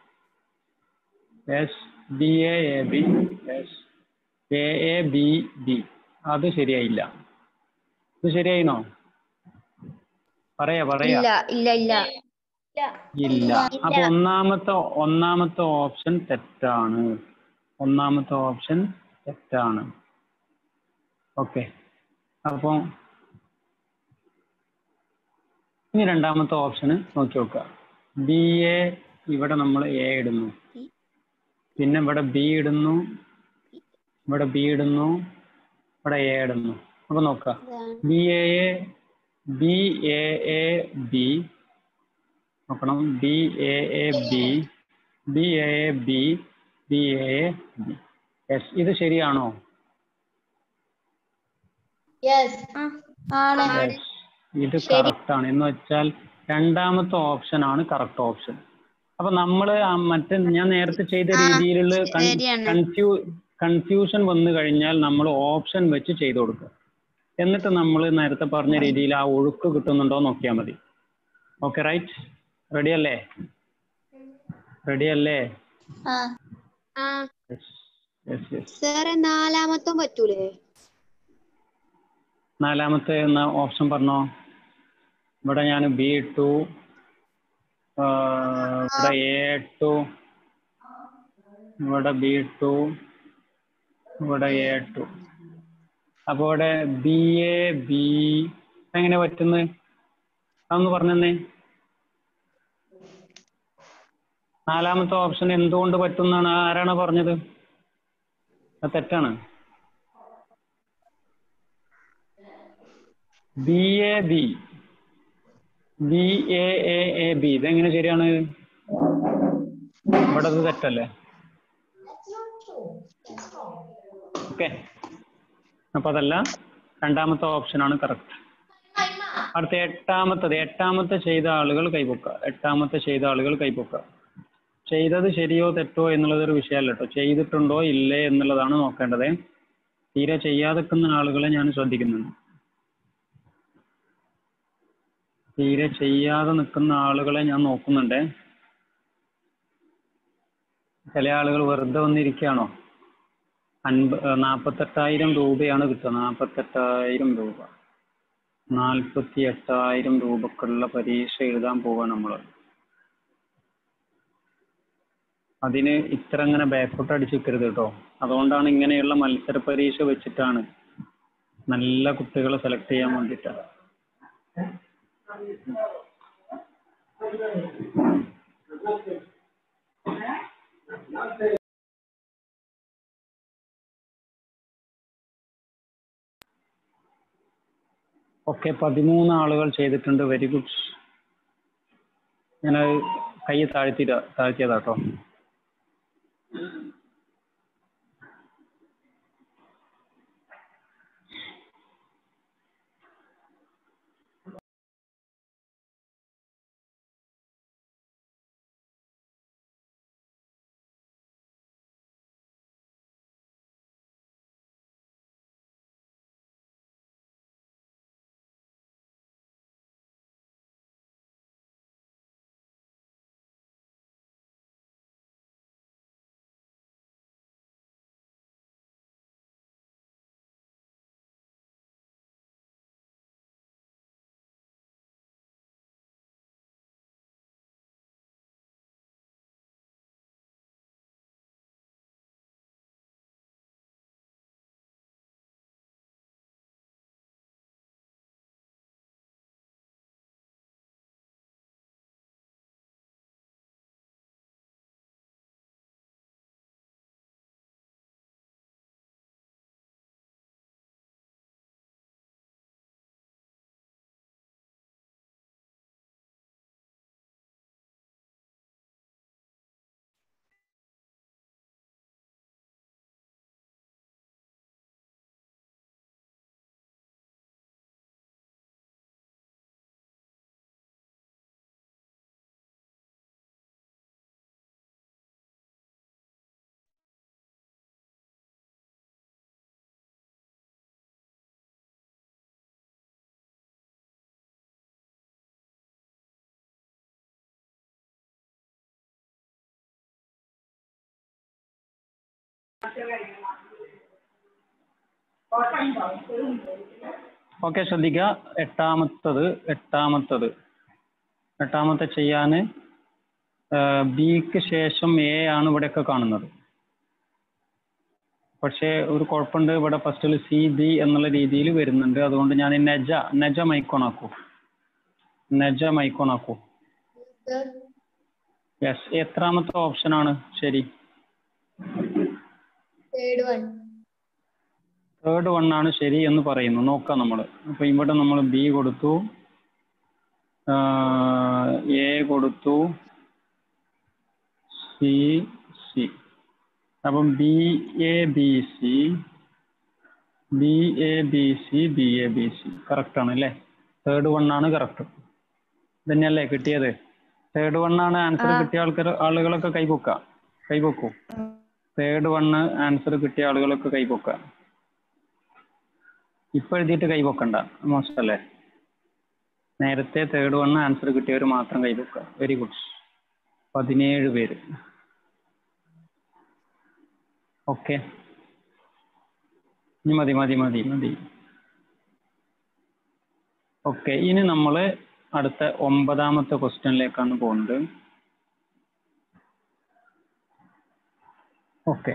yes B A A B yes A A B B അത് ശരിയായില്ല ഇത് ശരിയായിനോ പറയാ പറയാ ഇല്ല ഇല്ല ഇല്ല ഇല്ല അപ്പൊ ഒന്നാമത്തെ ഒന്നാമത്തെ ഓപ്ഷൻ തെറ്റാണ് ഒന്നാമത്തെ ഓപ്ഷൻ തെറ്റാണ് ഓക്കെ അപ്പൊ ഇനി രണ്ടാമത്തെ ഓപ്ഷന് നോക്കി നോക്കുക ബി എ ഇവിടെ നമ്മൾ എ ഇടുന്നു പിന്നെ ഇവിടെ ബി ഇടുന്നു ഇവിടെ ബി ഇടുന്നു ഇവിടെ എ ഇടുന്നു അപ്പൊ നോക്കുക B A A B A A B നോക്കണം B A A B B A A B B A A B yes ഇത് ശരിയാണോ യെസ് ആണ് Yes. ഇത് കറക്റ്റ് ആണ് എന്ന് വെച്ചാൽ രണ്ടാമത്തെ ഓപ്ഷൻ ആണ് കറക്റ്റ് ഓപ്ഷൻ അപ്പൊ നമ്മള് ആ മറ്റേ ഞാൻ നേരത്തെ ചെയ്ത രീതിയിലുള്ള കൺഫ്യൂ കൺഫ്യൂഷൻ വന്നു കഴിഞ്ഞാൽ നമ്മൾ ഓപ്ഷൻ വെച്ച് ചെയ്തു കൊടുക്കുക എന്നിട്ട് നമ്മൾ നേരത്തെ പറഞ്ഞ രീതിയിൽ ആ ഒഴുക്ക് കിട്ടുന്നുണ്ടോ നോക്കിയാൽ മതി ഓക്കെ റൈറ്റ് റെഡി അല്ലേ റെഡി അല്ലേ യെസ് യെസ് സാറെ നാലാമത്തും പറ്റൂലേ നാലാമത്തെ എന്ന ഓപ്ഷൻ പറഞ്ഞോ ഇവിടെ ഞാൻ ബി ഇട്ടു ആ, ഇവിടെ എ ഇട്ടു ഇവിടെ ബി ഇട്ടു ഇവിടെ എ ഇട്ടു അപ്പൊ ഇവിടെ ബി എ ബി എങ്ങനെ പറ്റുന്നത് അതൊന്ന് പറഞ്ഞേ നാലാമത്തെ ഓപ്ഷൻ എന്തുകൊണ്ട് പറ്റുന്നാണ് ആരാണ് പറഞ്ഞത് അത് തെറ്റാണ് B A B B A A A B ഇതെങ്ങനെ ശരിയാണ് ഇവിടെ ഇത് തെറ്റല്ലേ ഓക്കെ അപ്പൊ അതല്ല രണ്ടാമത്തെ ഓപ്ഷൻ ആണ് കറക്റ്റ് അടുത്ത എട്ടാമത്തത് എട്ടാമത്തെ ചെയ്ത ആളുകൾ കൈപൊക്കുക എട്ടാമത്തെ ചെയ്ത ആളുകൾ കൈപൊക്കുക ചെയ്തത് ശരിയോ തെറ്റോ എന്നുള്ളത് ഒരു വിഷയമല്ല കേട്ടോ ചെയ്തിട്ടുണ്ടോ ഇല്ലേ എന്നുള്ളതാണ് നോക്കേണ്ടത് തീരെ ചെയ്യാതെ നിൽക്കുന്ന ആളുകളെ ഞാൻ ശ്രദ്ധിക്കുന്നുണ്ട് തീരെ ചെയ്യാതെ നിൽക്കുന്ന ആളുകളെ ഞാൻ നോക്കുന്നുണ്ട് ചില ആളുകൾ വെറുതെ വന്നിരിക്കുകയാണോ അൻപ നാൽപ്പത്തെട്ടായിരം രൂപയാണ് കിട്ടുക നാൽപ്പത്തെട്ടായിരം രൂപ നാൽപ്പത്തി എട്ടായിരം രൂപക്കുള്ള പരീക്ഷ എഴുതാൻ പോവാണ് നമ്മൾ അതിന് ഇത്ര അങ്ങനെ ബാക്കോട്ട് അടിച്ച് നിൽക്കരുത് കേട്ടോ അതുകൊണ്ടാണ് ഇങ്ങനെയുള്ള മത്സര പരീക്ഷ വെച്ചിട്ടാണ് നല്ല കുട്ടികളെ സെലക്ട് ചെയ്യാൻ വേണ്ടിയിട്ടാണ് ഓക്കെ പതിമൂന്ന് ആളുകൾ ചെയ്തിട്ടുണ്ട് വെരി ഗുഡ് ഞാനത് കൈ താഴ്ത്തി താഴ്ത്തിയതാട്ടോ ഓക്കെ ശ്രദ്ധിക്കുക എട്ടാമത്തത് എട്ടാമത്തത് എട്ടാമത്തെ ചെയ്യാൻ ബിക്ക് ശേഷം എ ആണ് ഇവിടെയൊക്കെ കാണുന്നത് പക്ഷേ ഒരു കുഴപ്പമുണ്ട് ഇവിടെ ഫസ്റ്റിൽ സി ബി എന്നുള്ള രീതിയിൽ വരുന്നുണ്ട് അതുകൊണ്ട് ഞാൻ നെജ നെജ മൈക്കോൺ ആക്കൂ നെജ മൈക്കോൺ ആക്കൂ യെസ് എത്രാമത്തെ ഓപ്ഷനാണ് ശരി തേർഡ് വൺ തേർഡ് വൺ ആണ് ശരി എന്ന് പറയുന്നു നോക്കാം നമ്മൾ അപ്പോൾ ഇവിടെ നമ്മൾ ബി കൊടുത്തു എ കൊടുത്തു സി സി അപ്പം B A B C B A B C B A B C correct ആണ് അല്ലേ തേർഡ് വൺ ആണ് കറക്റ്റ് തന്നെയല്ലേ കിട്ടിയത് തേർഡ് വൺ ആണ് ആൻസർ ആ. കിട്ടിയ ആൾക്കാർ ആളുകളൊക്കെ കൈപൊക്ക കൈപൊക്കൂ തേർഡ് വണ്ണ് ആൻസർ കിട്ടിയ ആളുകളൊക്കെ കൈപൊക്ക ഇപ്പൊ എഴുതിയിട്ട് കൈപൊക്കണ്ട മോശമല്ലേ നേരത്തെ തേർഡ് വണ്ണ് ആൻസർ കിട്ടിയവർ മാത്രം കൈപൊക്ക വെരി ഗുഡ് പതിനേഴ് പേര് ഓക്കെ ഇനി മതി മതി മതി മതി ഓക്കെ ഇനി നമ്മൾ അടുത്ത ഒമ്പതാമത്തെ ക്വസ്റ്റ്യനിലേക്കാണ് പോകുന്നത് ഓക്കെ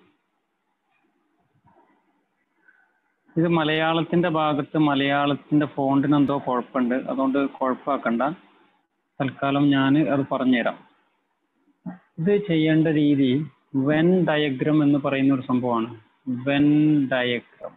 ഇത് മലയാളത്തിന്റെ ഭാഗത്ത് മലയാളത്തിന്റെ ഫോണ്ടിന് എന്തോ കുഴപ്പമുണ്ട് അതുകൊണ്ട് കുഴപ്പമാക്കണ്ട തൽക്കാലം ഞാൻ അത് പറഞ്ഞുതരാം ഇത് ചെയ്യേണ്ട രീതി വെൻ ഡയഗ്രം എന്ന് പറയുന്ന ഒരു സംഭവമാണ് വെൻ ഡയഗ്രം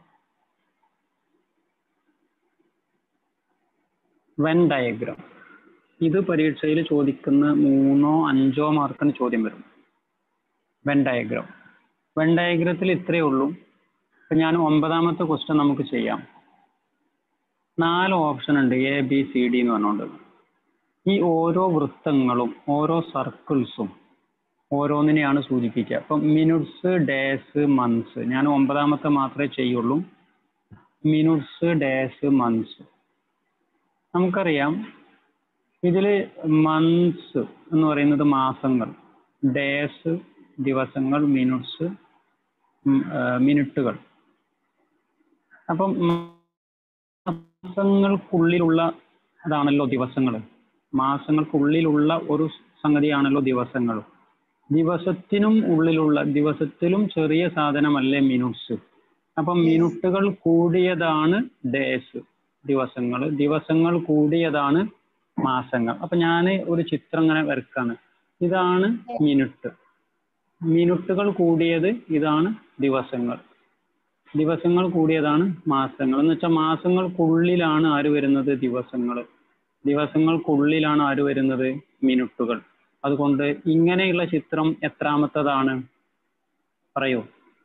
വെൻ ഡയഗ്രം ഇത് പരീക്ഷയിൽ ചോദിക്കുന്ന മൂന്നോ അഞ്ചോ മാർക്കിന് ചോദ്യം വരും വെൻ ഡയഗ്രം വെൻ ഡയഗ്രത്തിൽ ഇത്രയേ ഉള്ളൂ ഇപ്പൊ ഞാൻ ഒമ്പതാമത്തെ ക്വസ്റ്റ്യൻ നമുക്ക് ചെയ്യാം നാല് ഓപ്ഷൻ ഉണ്ട് എ ബി സി ഡി എന്ന് പറഞ്ഞുകൊണ്ട് ഈ ഓരോ വൃത്തങ്ങളും ഓരോ സർക്കിൾസും ഓരോന്നിനെയാണ് സൂചിപ്പിക്കുക അപ്പം മിനിറ്റ്സ് ഡേയ്സ് മന്ത്സ് ഞാൻ ഒമ്പതാമത്തെ മാത്രമേ ചെയ്യുള്ളൂ മിനിറ്റ്സ് ഡേയ്സ് മന്ത്സ് നമുക്കറിയാം ഇതിൽ മന്ത്സ് എന്ന് പറയുന്നത് മാസങ്ങൾ ഡേയ്സ് ദിവസങ്ങൾ മിനിറ്റ്സ് മിനിറ്റുകൾ അപ്പം മാസങ്ങൾക്കുള്ളിലുള്ള അതാണല്ലോ ദിവസങ്ങൾ മാസങ്ങൾക്കുള്ളിലുള്ള ഒരു സംഗതിയാണല്ലോ ദിവസങ്ങൾ ദിവസത്തിനും ഉള്ളിലുള്ള ദിവസത്തിലും ചെറിയ സാധനമല്ലേ മിനിറ്റ്സ് അപ്പം മിനിറ്റുകൾ കൂടിയതാണ് ഡേയ്സ് ദിവസങ്ങൾ ദിവസങ്ങൾ കൂടിയതാണ് മാസങ്ങൾ അപ്പൊ ഞാൻ ഒരു ചിത്രം ഇങ്ങനെ വരക്കാണ് ഇതാണ് മിനിറ്റ് മിനിറ്റുകൾ കൂടിയത് ഇതാണ് ദിവസങ്ങൾ ദിവസങ്ങൾ കൂടിയതാണ് മാസങ്ങൾ എന്ന് വെച്ചാൽ മാസങ്ങൾക്കുള്ളിലാണ് ആര് വരുന്നത് ദിവസങ്ങൾ ദിവസങ്ങൾക്കുള്ളിലാണ് ആര് വരുന്നത് മിനിറ്റുകൾ അതുകൊണ്ട് ഇങ്ങനെയുള്ള ചിത്രം എത്രാമത്തതാണ് പറയൂ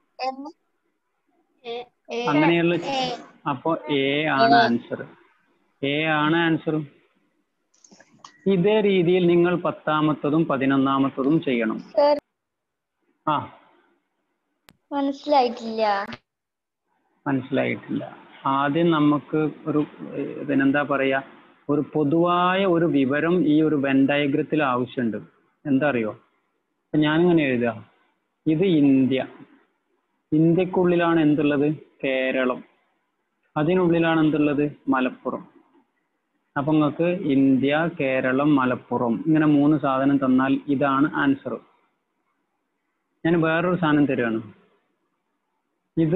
അങ്ങനെയുള്ള അപ്പോ എ ആണ് ആൻസർ എ ആണ് ആൻസർ ഇതേ രീതിയിൽ നിങ്ങൾ പത്താമത്തതും പതിനൊന്നാമത്തതും ചെയ്യണം സർ ആ മനസ്സിലായിട്ടില്ല മനസ്സിലായിട്ടില്ല ആദ്യം നമുക്ക് ഒരു ഏഹ്, ഇതിനെന്താ പറയാ ഒരു പൊതുവായ ഒരു വിവരം ഈ ഒരു വെൻ ഡയഗ്രത്തിൽ ആവശ്യമുണ്ട് എന്താ അറിയോ അപ്പൊ ഞാനിങ്ങനെ എഴുതുക ഇത് ഇന്ത്യ ഇന്ത്യക്കുള്ളിലാണ് എന്തുള്ളത് കേരളം അതിനുള്ളിലാണ് എന്തുള്ളത് മലപ്പുറം അപ്പൊ നിങ്ങൾക്ക് ഇന്ത്യ കേരളം മലപ്പുറം ഇങ്ങനെ മൂന്ന് സാധനം തന്നാൽ ഇതാണ് ആൻസർ ഞാൻ വേറൊരു സാധനം തരുവാണ് ഇത്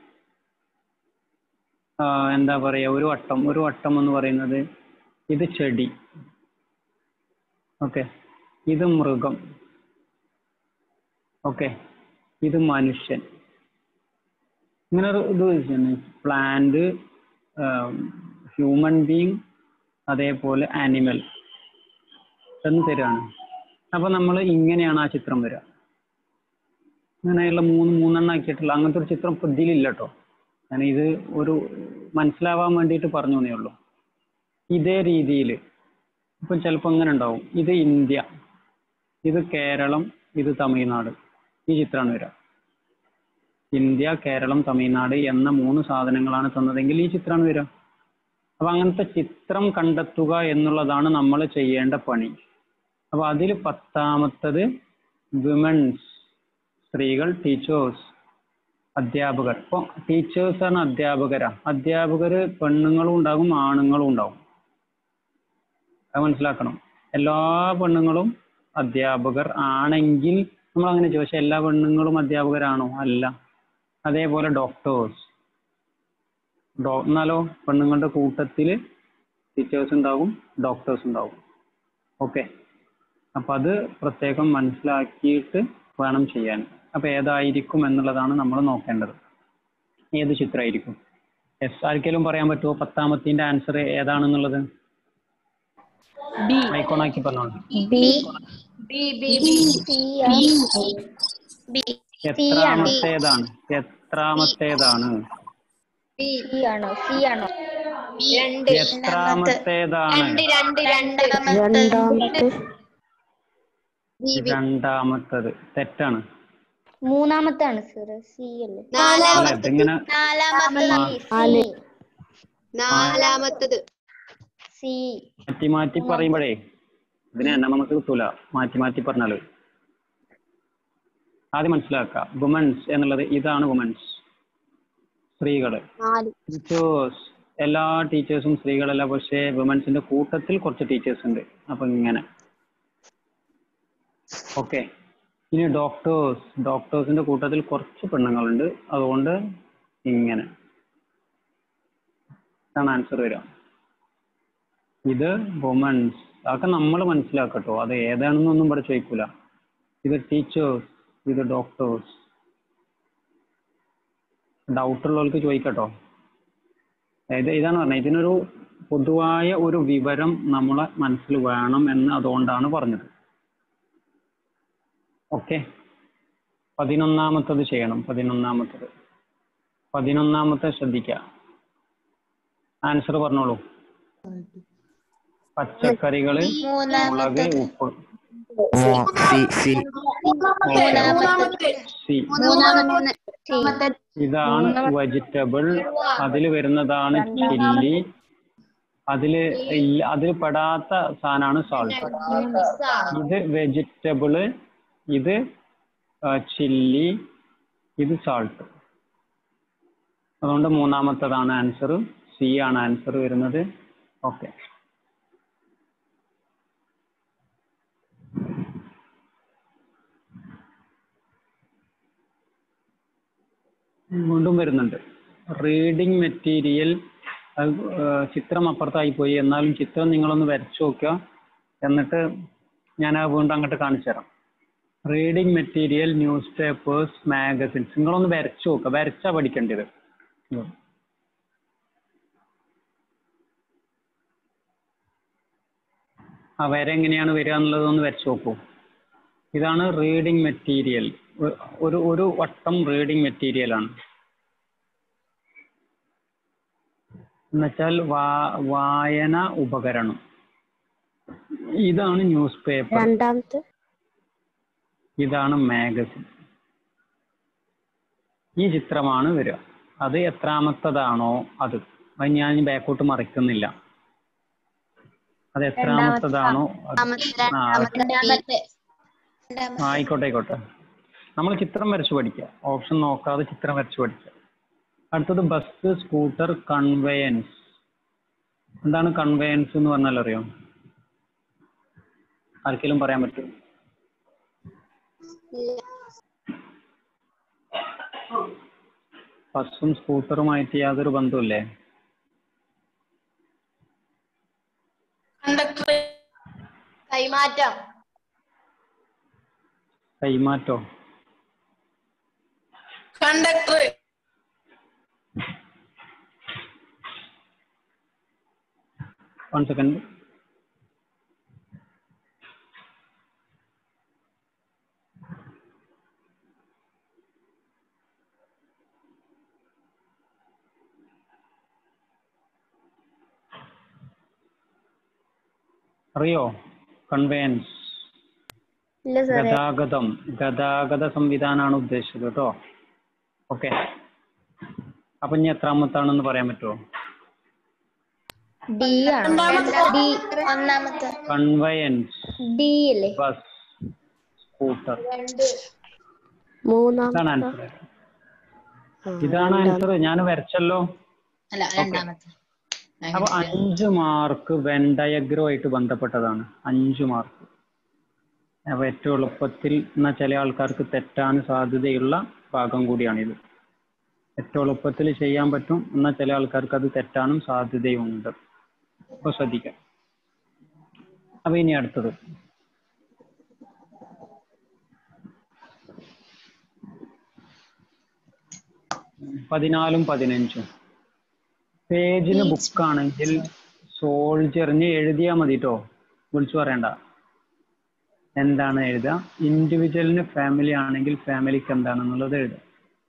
ആ, എന്താ പറയാ ഒരു വട്ടം ഒരു വട്ടം എന്ന് പറയുന്നത് ഇത് ചെടി ഓക്കെ ഇത് മൃഗം ഓക്കെ ഇത് മനുഷ്യൻ ഇങ്ങനെ ഒരു ഇത് പ്ലാന്റ് ഹ്യൂമൻ ബീങ് അതേപോലെ ആനിമൽ എന്ന് തരാണ് അപ്പൊ നമ്മൾ ഇങ്ങനെയാണ് ആ ചിത്രം വരിക ഇങ്ങനെയുള്ള മൂന്ന് മൂന്നെണ്ണം ആക്കിയിട്ടുള്ള അങ്ങനത്തെ ഒരു ചിത്രം ഇപ്പൊ ഇതിലില്ല കേട്ടോ ഞാൻ ഇത് ഒരു മനസ്സിലാവാൻ വേണ്ടിയിട്ട് പറഞ്ഞു എന്നേ ഉള്ളൂ ഇതേ രീതിയിൽ ഇപ്പം ചിലപ്പോൾ ഇങ്ങനെ ഉണ്ടാവും ഇത് ഇന്ത്യ ഇത് കേരളം ഇത് തമിഴ്നാട് ഈ ചിത്രമാണ് വരിക ഇന്ത്യ കേരളം തമിഴ്നാട് എന്ന മൂന്ന് സാധനങ്ങളാണ് തന്നതെങ്കിൽ ഈ ചിത്രമാണ് വരിക അപ്പൊ അങ്ങനത്തെ ചിത്രം കണ്ടെത്തുക എന്നുള്ളതാണ് നമ്മൾ ചെയ്യേണ്ട പണി അപ്പൊ അതിൽ പത്താമത്തത് വിമൻസ് സ്ത്രീകൾ ടീച്ചേഴ്സ് അധ്യാപകർ ഇപ്പൊ ടീച്ചേഴ്സ് ആണ് അധ്യാപകരാ അധ്യാപകര് പെണ്ണുങ്ങളും ഉണ്ടാകും ആണുങ്ങളും ഉണ്ടാവും അത് മനസ്സിലാക്കണം എല്ലാ പെണ്ണുങ്ങളും അധ്യാപകർ ആണെങ്കിൽ നമ്മൾ അങ്ങനെ ചോദിച്ചാൽ എല്ലാ പെണ്ണുങ്ങളും അധ്യാപകരാണോ അല്ല അതേപോലെ ഡോക്ടേഴ്സ് ഡോ എന്നാലോ പെണ്ണുങ്ങളുടെ കൂട്ടത്തിൽ ടീച്ചേഴ്സ് ഉണ്ടാകും ഡോക്ടേഴ്സ് ഉണ്ടാകും ഓക്കെ അപ്പൊ അത് പ്രത്യേകം മനസ്സിലാക്കിയിട്ട് വേണം ചെയ്യാൻ അപ്പൊ ഏതായിരിക്കും എന്നുള്ളതാണ് നമ്മൾ നോക്കേണ്ടത് ഏത് ചിത്രമായിരിക്കും എസ് ആർക്കെങ്കിലും പറയാൻ പറ്റുമോ പത്താമത്തിന്റെ ആൻസർ ഏതാണെന്നുള്ളത് ബി ഐക്കോണാക്കി പറഞ്ഞോളൂ ബി ബി ബി ബി എത്രാമത്തേതാണ് എത്രാമത്തേതാണ് സി ആണോ സി ആണോ രണ്ട് എത്രാമത്തേതാണ് രണ്ട് രണ്ട് രണ്ടാമത്തെ രണ്ടാമത്തത് തെറ്റാണ് മൂന്നാമത്താണ് സർ സി അല്ലേ അല്ല ഇതിങ്ങനെ നാല് നാലാമത്തത് സി മാറ്റി മാറ്റി പറയുമ്പോഴേ ഇതിനെ എണ്ണം നമുക്ക് കിട്ടൂല മാറ്റി മാറ്റി പറഞ്ഞാല് ആദ്യം മനസ്സിലാക്കുക വുമൻസ് എന്നുള്ളത് ഇതാണ് വുമൻസ് സ്ത്രീകള് നാല് ടീച്ചേഴ്സ് എല്ലാ ടീച്ചേഴ്സും സ്ത്രീകളല്ല പക്ഷേ വുമൻസിന്റെ കൂട്ടത്തിൽ കുറച്ച് ടീച്ചേഴ്സ് ഉണ്ട് അപ്പൊ ഇങ്ങനെ ഓക്കെ ഇനി ഡോക്ടേഴ്സ് ഡോക്ടേഴ്സിന്റെ കൂട്ടത്തിൽ കുറച്ച് പെണ്ണുങ്ങളുണ്ട് അതുകൊണ്ട് ഇങ്ങനെ ഇതാണ് ആൻസർ വരിക ഇത് വുമൻസ് അതൊക്കെ നമ്മൾ മനസ്സിലാക്കട്ടോ അത് ഏതാണെന്നൊന്നും ഇവിടെ ചോദിക്കൂല ഇത് ടീച്ചേഴ്സ് ഇത് ഡോക്ടേഴ്സ് ഡൗട്ട് ഉള്ളവർക്ക് ചോദിക്കട്ടോ ഇത് ഇതാണ് പറഞ്ഞത് ഇതിനൊരു പൊതുവായ ഒരു വിവരം നമ്മളെ മനസ്സിൽ വേണം എന്ന് അതുകൊണ്ടാണ് പറഞ്ഞത് ഓക്കെ പതിനൊന്നാമത്തത് ചെയ്യണം പതിനൊന്നാമത്തത് പതിനൊന്നാമത്തെ ശ്രദ്ധിക്കുക ആൻസർ പറഞ്ഞോളൂ പച്ചക്കറികള് മുളക് ഉപ്പ് മൂന്നാമത്തെ സി ഇതാണ് വെജിറ്റബിൾ അതിൽ വരുന്നതാണ് ചില്ലി അതില് ഇല്ല- അതിൽ പെടാത്ത സാധനമാണ് സാൾട്ട് ഇത് വെജിറ്റബിള് ഇത് ചില്ലി ഇത് സാൾട്ട് അതുകൊണ്ട് മൂന്നാമത്തതാണ് ആൻസർ സി ആണ് ആൻസർ വരുന്നത് ഓക്കെ വീണ്ടും വരുന്നുണ്ട് റീഡിംഗ് മെറ്റീരിയൽ അത് ഏഹ് ചിത്രം അപ്പുറത്തായി പോയി എന്നാലും ചിത്രം നിങ്ങളൊന്ന് വരച്ചു നോക്കുക എന്നിട്ട് ഞാൻ അത് വീണ്ടും അങ്ങോട്ട് കാണിച്ചു തരാം reading material newspapers magazines നിങ്ങളൊന്ന് വരച്ചു നോക്കുക വരച്ചാ പഠിക്കേണ്ടത് ഉം. ആ വര എങ്ങനെയാണ് വരിക എന്നുള്ളതൊന്ന് വരച്ചു നോക്കൂ ഇതാണ് റീഡിംഗ് മെറ്റീരിയൽ ഒരു ഒരു വട്ടം റീഡിംഗ് മെറ്റീരിയൽ ആണ് എന്നുവെച്ചാൽ വാ വായന ഉപകരണം ഇതാണ് ന്യൂസ് പേപ്പർ രണ്ടാമത്തെ ഇതാണ് മാഗസിൻ ഈ ചിത്രമാണ് വരിക അത് എത്രാമത്തതാണോ അത് അത് ഞാൻ ബാക്കോട്ട് മറിക്കുന്നില്ല അത് എത്രാമത്തതാണോ അത് ആ ആ, ആയിക്കോട്ടെ ആയിക്കോട്ടെ നമ്മൾ ചിത്രം വരച്ച് പഠിക്കുക ഓപ്ഷൻ നോക്കാതെ ചിത്രം വരച്ച് പഠിക്കുക അടുത്തത് ബസ് സ്കൂട്ടർ കൺവെയൻസ് എന്താണ് കൺവെയൻസ് എന്ന് പറഞ്ഞാൽ അറിയോ ആർക്കെങ്കിലും പറയാൻ പറ്റും ബസ്സും സ്കൂട്ടറുമായിട്ട് യാതൊരു ബന്ധമില്ലേ കണ്ടക്ടർ കൈമാറ്റം കൈമാറ്റോ കണ്ടക്ടർ വൺ സെക്കൻഡ് അറിയോ കൺവെയൻസ് ഇല്ല സാറേ ഗതാഗതം ഗതാഗത സംവിധാനമാണ് ഉദ്ദേശിച്ചത് കേട്ടോ ഓക്കെ അപ്പൊ ഇനി എത്രാമത്താണെന്ന് പറയാൻ പറ്റുമോ ഡി ആണ് ഡി ഒന്നാമത്തെ കൺവയൻസ് ഡി അല്ലേ ബസ് സ്കൂട്ടർ മൂന്നാം ഇതാണ് ആൻസർ ഇതാണ് ആൻസർ ഞാൻ വരച്ചല്ലോ അല്ല രണ്ടാമത്തെ അപ്പൊ അഞ്ച് മാർക്ക് വെൻ ഡയഗ്രോ ആയിട്ട് ബന്ധപ്പെട്ടതാണ് അഞ്ച് മാർക്ക് അപ്പൊ ഏറ്റവും എളുപ്പത്തിൽ എന്നാൽ ചില ആൾക്കാർക്ക് തെറ്റാൻ സാധ്യതയുള്ള ഭാഗം കൂടിയാണിത് ഏറ്റവും എളുപ്പത്തിൽ ചെയ്യാൻ പറ്റും എന്നാൽ ചില ആൾക്കാർക്ക് അത് തെറ്റാനും സാധ്യതയുണ്ട് അപ്പൊ ശ്രദ്ധിക്കാം അപ്പൊ ഇനി അടുത്തത് പതിനാലും പതിനഞ്ചും പേജിന് ബുക്കാണെങ്കിൽ സോൾജറിന് എഴുതിയാൽ മതി കേട്ടോ വിളിച്ചു പറയണ്ട എന്താണ് എഴുതുക ഇൻഡിവിജ്വലിന് ഫാമിലി ആണെങ്കിൽ ഫാമിലിക്ക് എന്താണെന്നുള്ളത് എഴുതുക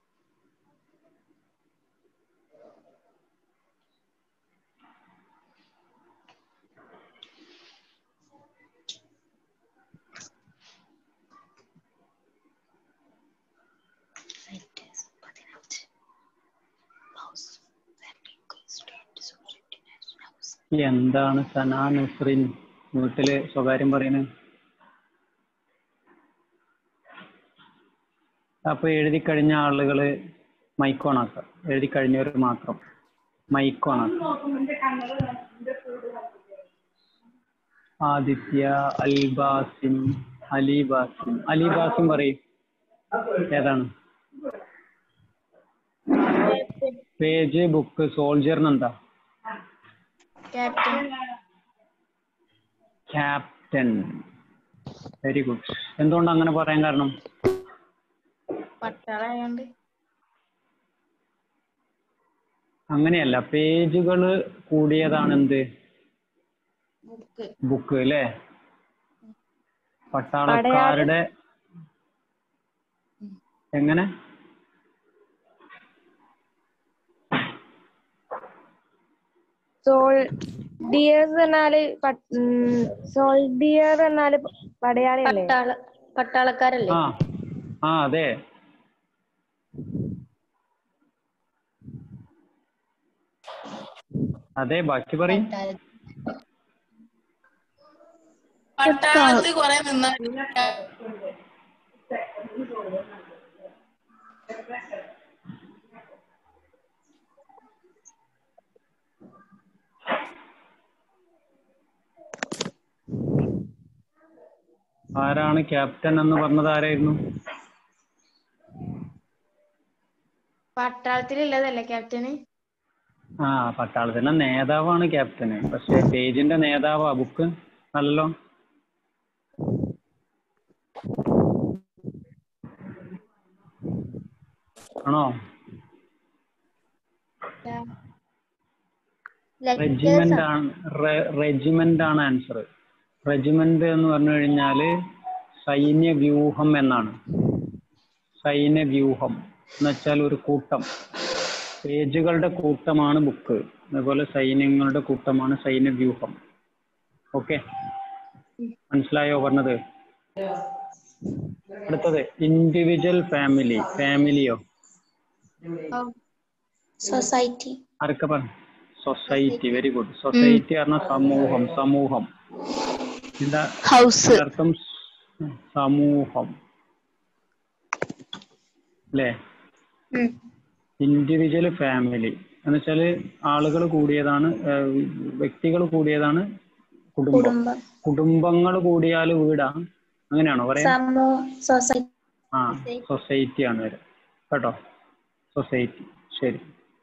എന്താണ് സനാ നസ്രിൻ വീട്ടില് സ്വകാര്യം പറയുന്നത് അപ്പൊ എഴുതി കഴിഞ്ഞ ആളുകള് മൈക്ക് ഓൺ ആക്കുക എഴുതി കഴിഞ്ഞവർ മാത്രം മൈക്ക് ഓൺ ആക്കുക ആദിത്യ അൽബാസിം അലിബാസിം അലിബാസിം പറയും ഏതാണ് പേജ് ബുക്ക് സോൾജറിന് എന്താ ക്യാപ്റ്റൻ വെരി ഗുഡ് എന്തുകൊണ്ട് അങ്ങനെ പറയാൻ കാരണം പട്ടാളായോണ്ട് അങ്ങനെയല്ല പേജുകൾ കൂടിയതാണ് എന്ത് ബുക്ക് അല്ലേ പട്ടാളക്കാരുടെ എങ്ങനെ സോൾഡിയേഴ്സ് എന്നാല് സോൾഡിയർ എന്നാല് പടയാളിയല്ലേ പട്ടാള പട്ടാളക്കാരല്ലേ ആ ആ അതെ അതെ ബാക്കി പറയും പട്ടാളത്തിൽ കുറെ നിന്ന ആരാണ് ക്യാപ്റ്റൻ എന്ന് പറഞ്ഞത് ആരായിരുന്നു പട്ടാളത്തിലുള്ളതല്ലേ ക്യാപ്റ്റന് ആ പട്ടാളത്തിന്റെ നേതാവാണ് ക്യാപ്റ്റന് പക്ഷെ പേജിന്റെ നേതാവാ ബുക്ക് നല്ലോ ആണോ റെജിമെന്റ് ആണ് റെജിമെന്റ് ആണ് ആൻസർ റെജിമെന്റ് എന്ന് പറഞ്ഞു കഴിഞ്ഞാല് സൈന്യ വ്യൂഹം എന്നാണ് സൈന്യ വ്യൂഹം എന്ന് വെച്ചാൽ ഒരു കൂട്ടം പേജുകളുടെ കൂട്ടമാണ് ബുക്ക് അതുപോലെ സൈന്യങ്ങളുടെ കൂട്ടമാണ് സൈന്യ വ്യൂഹം ഓക്കെ മനസ്സിലായോ പറഞ്ഞത് അടുത്തത് ഇൻഡിവിജ്വൽ ഫാമിലി ഫാമിലിയോ സൊസൈറ്റി ആരൊക്കെ പറഞ്ഞു സൊസൈറ്റി വെരി ഗുഡ് സൊസൈറ്റി പറഞ്ഞ സമൂഹം സമൂഹം എന്താ ഹൗസ് അർത്ഥം സമൂഹം അല്ലേ ഇൻഡിവിജ്വൽ ഫാമിലി എന്ന് വെച്ചാല് ആളുകൾ കൂടിയതാണ് വ്യക്തികൾ കൂടിയതാണ് കുടുംബം കുടുംബം കുടുംബങ്ങൾ കൂടിയാൽ വീടാ അങ്ങനെയാണോ പറയാ സമൂഹ സൊസൈറ്റി ആ സൊസൈറ്റി ആണ് വരെ കേട്ടോ സൊസൈറ്റി ശരി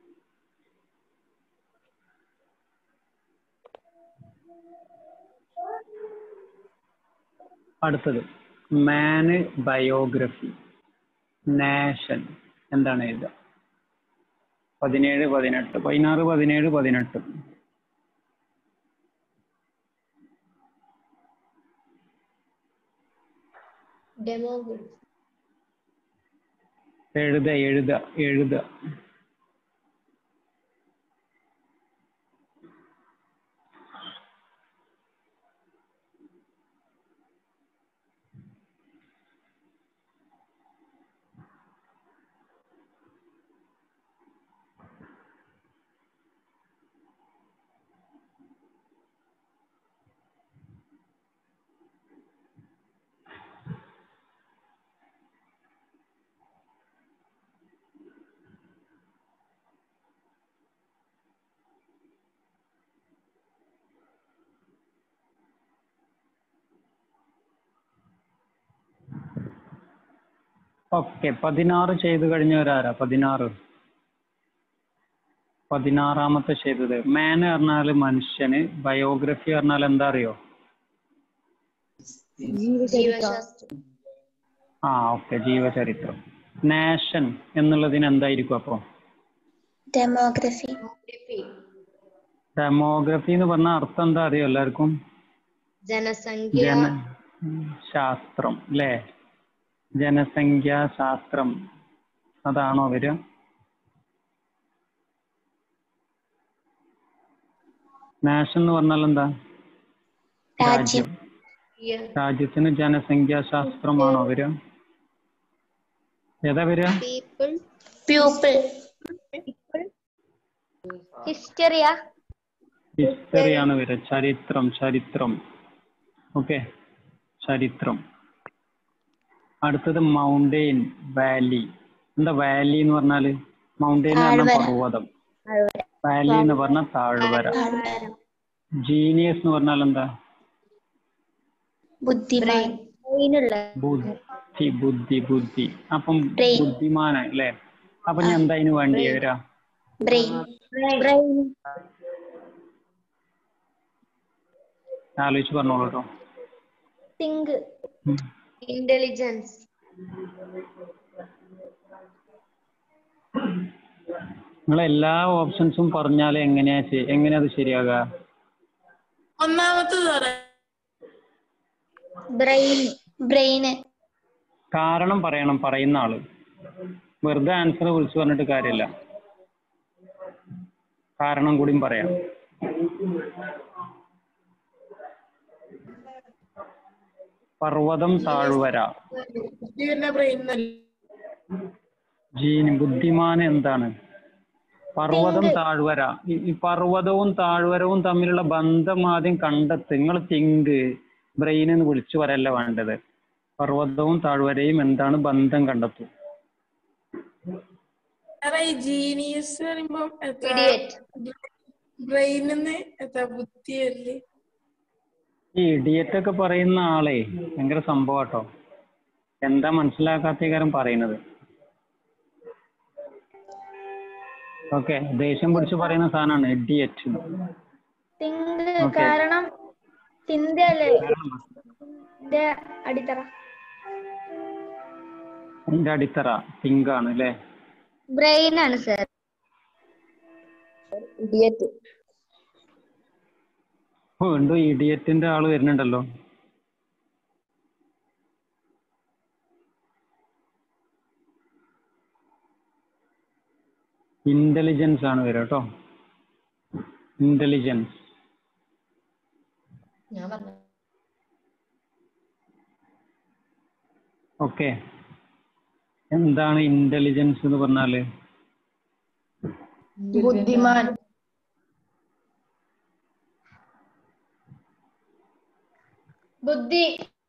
അടുത്തത് മാന് ബയോഗ്രഫി നാഷൻ എന്താണ് എഴുതുക പതിനേഴ് പതിനെട്ട് പതിനാറ് പതിനേഴ് പതിനെട്ട് എഴുത എഴുത എഴുത ഓക്കെ പതിനാറ് ചെയ്ത് കഴിഞ്ഞവരാരാ പതിനാറ് പതിനാറാമത്തെ ചെയ്തത് മാൻ പറഞ്ഞാൽ മനുഷ്യന് ബയോഗ്രഫി പറഞ്ഞാൽ എന്താ അറിയോ ആ ഓക്കെ ജീവചരിത്രം നാഷൻ എന്നുള്ളതിന് എന്തായിരിക്കും അപ്പൊ ഡെമോഗ്രഫി ഡെമോഗ്രഫി എന്ന് പറഞ്ഞ അർത്ഥം എന്താ അറിയോ എല്ലാവർക്കും ജനസംഖ്യ ജന ശാസ്ത്രം അല്ലേ ജനസംഖ്യാ ശാസ്ത്രം അതാണോ വരിക നാഷൻ എന്ന് പറഞ്ഞാൽ എന്താ രാജ്യം രാജ്യത്തിന് ജനസംഖ്യാ ശാസ്ത്രമാണോ വരിക ഏതാ വരിക പീപ്പിൾ പ്യൂപ്പിൾ ഹിസ്റ്ററിയാ ഹിസ്റ്ററി ആണ് വരിക ചരിത്രം ചരിത്രം ഓക്കെ ചരിത്രം അടുത്തത് മൗണ്ടെയിൻ വാലി എന്താ വാലി എന്ന് പറഞ്ഞാല് മൗണ്ടെയിൻ എന്ന് പറഞ്ഞാൽ താഴ്വര. പർവ്വതം വാലി എന്ന് പറഞ്ഞാൽ താഴ്വര ജീനിയസ് എന്ന് പറഞ്ഞാൽ എന്താ ബുദ്ധിമാൻ ബുദ്ധി ബുദ്ധി ബുദ്ധി അപ്പം Brain. ബുദ്ധിമാൻ അല്ലേ അപ്പൊ ഞാൻ എന്താ അതിന് വേണ്ടി വരാ ബ്രെയിൻ ആലോചിച്ച് പറഞ്ഞോളൂ കേട്ടോ തിങ്ക് ഇന്റലിജൻസ് നിങ്ങൾ എല്ലാ ഓപ്ഷൻസും പറഞ്ഞാൽ എങ്ങനെയാ ശ- എങ്ങനെയാ അത് ശരിയാകുക ഒന്നാമത്തത് പറയാം ബ്രെയിൻ ബ്രെയിന് കാരണം പറയണം പറയുന്ന ആള് വെറുതെ ആൻസർ വിളിച്ചു പറഞ്ഞിട്ട് കാര്യമില്ല കാരണം കൂടിയും പറയാം പർവ്വതം താഴ്വര ബുദ്ധി പിന്നെ ബ്രെയിൻ ജീനി ബുദ്ധിമാൻ എന്താണ് പർവ്വതം താഴ്വര ഈ- ഈ പർവ്വതവും താഴ്വരവും തമ്മിലുള്ള ബന്ധം ആദ്യം കണ്ടെത്ത് നിങ്ങൾ തിങ്ക് ബ്രെയിൻ എന്ന് വിളിച്ചു വരല്ല വേണ്ടത് പർവ്വതവും താഴ്വരയും എന്താണ് ബന്ധം കണ്ടെത്തും സാറേ ഈ ജീനിയസ് പറയുമ്പോ Idiot. ബ്രെയിനിന്ന് എത്ര ബുദ്ധിയല്ലേ ഈ ഇഡിയറ്റ് ഒക്കെ പറയുന്ന ആളെ ഭയങ്കര സംഭവം എന്താ മനസ്സിലാക്കാത്ത കാര്യം പറയുന്നത് ഓക്കെ ദേഷ്യം പിടിച്ച് പറയുന്ന സാധനമാണ് ഇഡിയറ്റ് തിങ്ക് Okay. കാരണം ചിന്തയല്ലേ ഇതിന്റെ അടിത്തറ അതിന്റെ അടിത്തറ തിങ്ക് ആണ് അല്ലേ ബ്രെയിൻ ആണ് സർ ഇഡിയറ്റ് വീണ്ടും ഇഡിയറ്റിന്റെ ആള് വരുന്നുണ്ടല്ലോ ഇന്റലിജൻസ് ആണ് വരിക കേട്ടോ ഇന്റലിജൻസ് ഞാൻ പറഞ്ഞു ഓക്കെ എന്താണ് ഇന്റലിജൻസ് എന്ന് പറഞ്ഞാല് ബുദ്ധിമാൻ ബുദ്ധി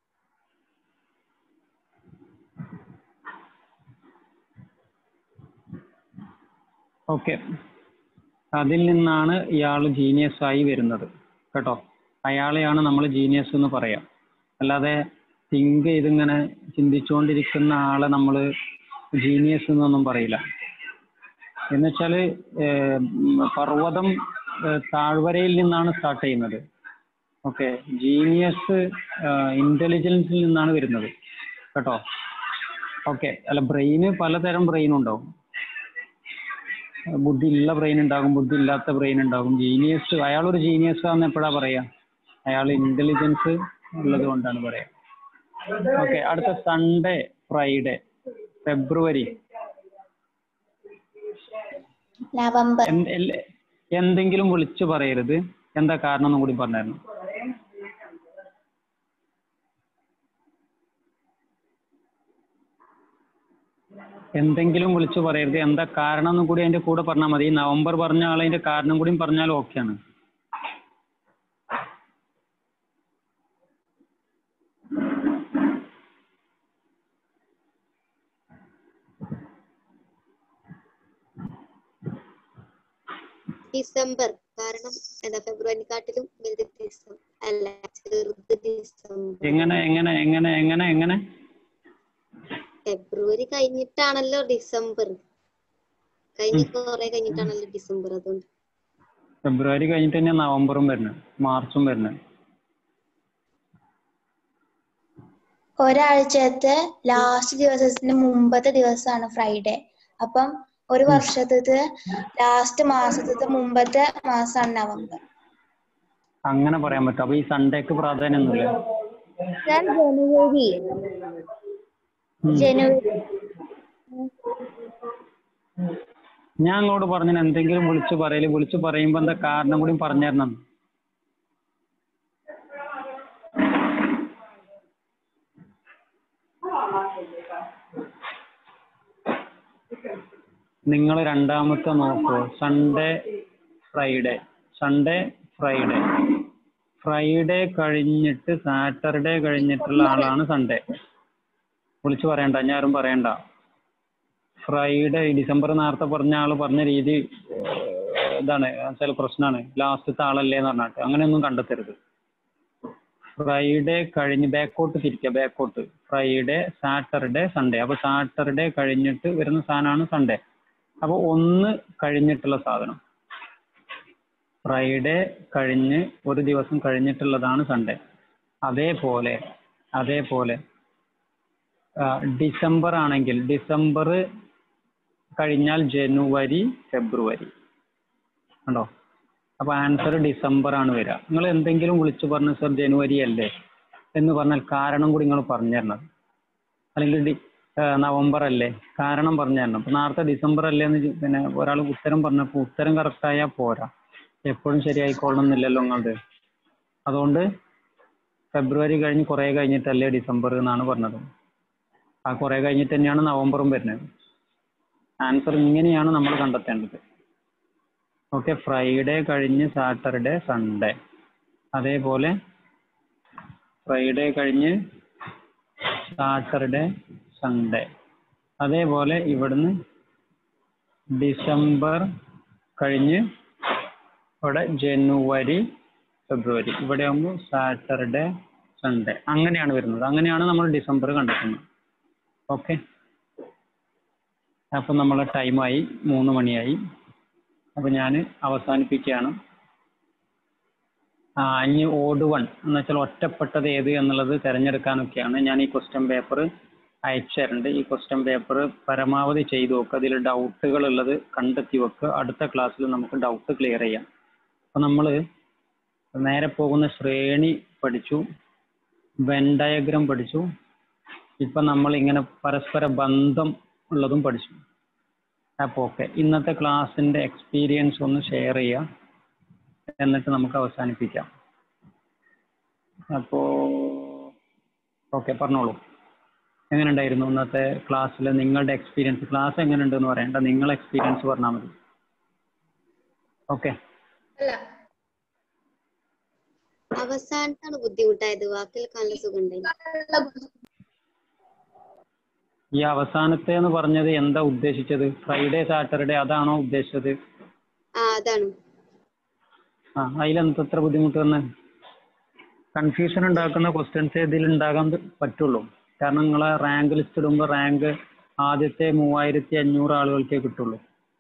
ഓക്കെ അതിൽ നിന്നാണ് ഇയാൾ ജീനിയസ് ആയി വരുന്നത് കേട്ടോ അയാളെയാണ് നമ്മൾ ജീനിയസ് എന്ന് പറയാം അല്ലാതെ തിങ്ക് ചെയ്തിങ്ങനെ ചിന്തിച്ചുകൊണ്ടിരിക്കുന്ന ആളെ നമ്മൾ ജീനിയസ് എന്നൊന്നും പറയില്ല എന്നുവെച്ചാൽ പർവ്വതം ഏഹ്, താഴ്വരയിൽ നിന്നാണ് സ്റ്റാർട്ട് ചെയ്യുന്നത് ഓക്കെ ജീനിയസ് ഇന്റലിജൻസിൽ നിന്നാണ് വരുന്നത് കേട്ടോ ഓക്കെ അല്ല ബ്രെയിന് പലതരം ബ്രെയിൻ ഉണ്ടാവും ബുദ്ധി ഉള്ള ബ്രെയിൻ ഉണ്ടാകും ബുദ്ധി ഇല്ലാത്ത ബ്രെയിൻ ഉണ്ടാകും ജീനിയസ് അയാൾ ഒരു ജീനിയസ് ആണെന്ന് എപ്പോഴാ പറയാ അയാൾ ഇന്റലിജൻസ് ഉള്ളത് കൊണ്ടാണ് പറയാ ഓക്കെ അടുത്ത സൺഡേ ഫ്രൈഡേ ഫെബ്രുവരി നവംബർ എന്ത് എല്ല- എന്തെങ്കിലും വിളിച്ചു പറയരുത് എന്താ കാരണം എന്നും കൂടി പറഞ്ഞായിരുന്നു എന്തെങ്കിലും വിളിച്ചു പറയരുത് എന്താ കാരണം എന്നും കൂടി അതിന്റെ കൂടെ പറഞ്ഞാൽ മതി നവംബർ പറഞ്ഞ ആൾ അതിന്റെ കാരണം കൂടി പറഞ്ഞാൽ ഓക്കെയാണ് ഡിസംബർ കാരണം എന്താ ഫെബ്രുവരിക്കാട്ടിലും വലുത് ഡിസംബർ അല്ല ചെറുത് ഡിസംബർ എങ്ങനെ എങ്ങനെ എങ്ങനെ എങ്ങനെ എങ്ങനെ ഫെബ്രുവരി കഴിഞ്ഞിട്ടാണല്ലോ ഡിസംബർ കഴിഞ്ഞ കുറെ കഴിഞ്ഞിട്ടാണല്ലോ ഡിസംബർ അതുകൊണ്ട് ഫെബ്രുവരി കഴിഞ്ഞിട്ട് തന്നെ നവംബറും വരുന്നത് മാർച്ചും വരുന്നത് ഒരാഴ്ചത്തെ ലാസ്റ്റ് ദിവസത്തിന് മുമ്പത്തെ ദിവസമാണ് ഫ്രൈഡേ അപ്പം ഒരു വർഷത്തെ ലാസ്റ്റ് മാസത്തെ മുമ്പത്തെ മാസമാണ് നവംബർ അങ്ങനെ പറയാൻ പറ്റും അപ്പൊ ഈ സൺഡേക്ക് പ്രാധാന്യമൊന്നുമില്ല സർ ജനുവരി ഉം. ജനുവരി ഞാൻ അങ്ങോട്ട് പറഞ്ഞു എന്തെങ്കിലും വിളിച്ചു പറയല് വിളിച്ചു പറയുമ്പോ എന്താ കാരണം കൂടി പറഞ്ഞു തരണം നിങ്ങൾ രണ്ടാമത്തെ നോക്കൂ Sunday Friday Sunday Friday Friday കഴിഞ്ഞിട്ട് സാറ്റർഡേ കഴിഞ്ഞിട്ടുള്ള ആളാണ് സൺഡേ വിളിച്ചു പറയണ്ട ഞാൻ ആരും പറയണ്ട ഫ്രൈഡേ ഡിസംബർ നേരത്തെ പറഞ്ഞ ആള് പറഞ്ഞ രീതി ഏഹ്, ഇതാണ് ചില പ്രശ്നമാണ് ലാസ്റ്റത്തെ ആളല്ലേ എന്ന് പറഞ്ഞിട്ട് അങ്ങനെയൊന്നും കണ്ടെത്തരുത് ഫ്രൈഡേ കഴിഞ്ഞ് ബാക്കോട്ട് തിരിക്കുക ബാക്കോട്ട് ഫ്രൈഡേ സാറ്റർഡേ സൺഡേ അപ്പൊ സാറ്റർഡേ കഴിഞ്ഞിട്ട് വരുന്ന സാധനമാണ് സൺഡേ അപ്പൊ ഒന്ന് കഴിഞ്ഞിട്ടുള്ള സാധനം ഫ്രൈഡേ കഴിഞ്ഞ് ഒരു ദിവസം കഴിഞ്ഞിട്ടുള്ളതാണ് സൺഡേ അതേപോലെ അതേപോലെ ആ, ഡിസംബർ ആണെങ്കിൽ ഡിസംബർ കഴിഞ്ഞാൽ ജനുവരി ഫെബ്രുവരി കണ്ടോ അപ്പൊ ആൻസർ ഡിസംബർ ആണ് വരിക നിങ്ങൾ എന്തെങ്കിലും വിളിച്ചു പറഞ്ഞു സർ ജനുവരി അല്ലേ എന്ന് പറഞ്ഞാൽ കാരണം കൂടി നിങ്ങൾ പറഞ്ഞു തരണം അല്ലെങ്കിൽ ഡി ആ, നവംബർ അല്ലേ കാരണം പറഞ്ഞു തരണം ഇപ്പൊ നേരത്തെ ഡിസംബർ അല്ലേ എന്ന് ചോ- പിന്നെ ഒരാൾ ഉത്തരം പറഞ്ഞപ്പോൾ ഉത്തരം കറക്റ്റ് ആയാൽ പോരാ എപ്പോഴും ശരിയായിക്കൊള്ളണമെന്നില്ലല്ലോ നിങ്ങളത് അതുകൊണ്ട് ഫെബ്രുവരി കഴിഞ്ഞ് കുറേ കഴിഞ്ഞിട്ടല്ലേ ഡിസംബർ എന്നാണ് പറഞ്ഞത് ആ കുറേ കഴിഞ്ഞിട്ട് തന്നെയാണ് നവംബറും വരുന്നത് ആൻസർ ഇങ്ങനെയാണ് നമ്മൾ കണ്ടെത്തേണ്ടത് ഓക്കെ ഫ്രൈഡേ കഴിഞ്ഞ് സാറ്റർഡേ സൺഡേ അതേപോലെ ഫ്രൈഡേ കഴിഞ്ഞ് സാറ്റർഡേ സൺഡേ അതേപോലെ ഇവിടുന്ന് ഡിസംബർ കഴിഞ്ഞ് ഇവിടെ ജനുവരി ഫെബ്രുവരി ഇവിടെ ആകുമ്പോൾ സാറ്റർഡേ സൺഡേ അങ്ങനെയാണ് വരുന്നത് അങ്ങനെയാണ് നമ്മൾ ഡിസംബർ കണ്ടെത്തുന്നത് ഓക്കെ അപ്പം നമ്മളെ ടൈമായി മൂന്ന് മണിയായി അപ്പം ഞാൻ അവസാനിപ്പിക്കുകയാണ് ആ ഇനി ഓഡ് വൺ എന്ന് വെച്ചാൽ ഒറ്റപ്പെട്ടത് ഏത് എന്നുള്ളത് തിരഞ്ഞെടുക്കാനൊക്കെയാണ് ഞാൻ ഈ ക്വസ്റ്റ്യൻ പേപ്പർ അയച്ചു തരുന്നുണ്ട് ഈ ക്വസ്റ്റ്യൻ പേപ്പർ പരമാവധി ചെയ്തു വെക്കുക അതിൽ ഡൗട്ടുകൾ ഉള്ളത് കണ്ടെത്തി വെക്കുക അടുത്ത ക്ലാസ്സിൽ നമുക്ക് ഡൗട്ട് ക്ലിയർ ചെയ്യാം അപ്പം നമ്മൾ നേരെ പോകുന്ന ശ്രേണി പഠിച്ചു വെൻ ഡയഗ്രം പഠിച്ചു ഇപ്പം നമ്മൾ ഇങ്ങനെ പരസ്പര ബന്ധം ഉള്ളതും പഠിച്ചു അപ്പോൾ ഓക്കെ ഇന്നത്തെ ക്ലാസ്സിൻ്റെ എക്സ്പീരിയൻസ് ഒന്ന് ഷെയർ ചെയ്യുക എന്നിട്ട് നമുക്ക് അവസാനിപ്പിക്കാം അപ്പോൾ ഓക്കെ പറഞ്ഞോളൂ എങ്ങനെ ഉണ്ടായിരുന്നു ഇന്നത്തെ ക്ലാസ്സിൽ നിങ്ങളുടെ എക്സ്പീരിയൻസ് ക്ലാസ് എങ്ങനെ ഉണ്ടെന്ന് പറയണ്ട നിങ്ങളെ എക്സ്പീരിയൻസ് പറഞ്ഞാൽ മതി ഓക്കെ അല്ല അവസാനത്താണ് ബുദ്ധിമുട്ടായത് ബാക്കിയൊക്കെ നല്ല സുഖമുണ്ടായി ഈ അവസാനത്തെ എന്ന് പറഞ്ഞത് എന്താ ഉദ്ദേശിച്ചത് ഫ്രൈഡേ സാറ്റർഡേ അതാണോ ഉദ്ദേശിച്ചത് ആ അതാണ് ആ അതിലെന്താ എത്ര ബുദ്ധിമുട്ട് വന്ന് കൺഫ്യൂഷൻ ഉണ്ടാക്കുന്ന ക്വസ്റ്റ്യൻസ് ഇതിൽ ഉണ്ടാകാൻ പറ്റുള്ളൂ കാരണം നിങ്ങളെ റാങ്ക് ലിസ്റ്റ് ഇടുമ്പോൾ റാങ്ക് ആദ്യത്തെ മൂവായിരത്തി അഞ്ഞൂറ് ആളുകൾക്കേ കിട്ടുള്ളൂ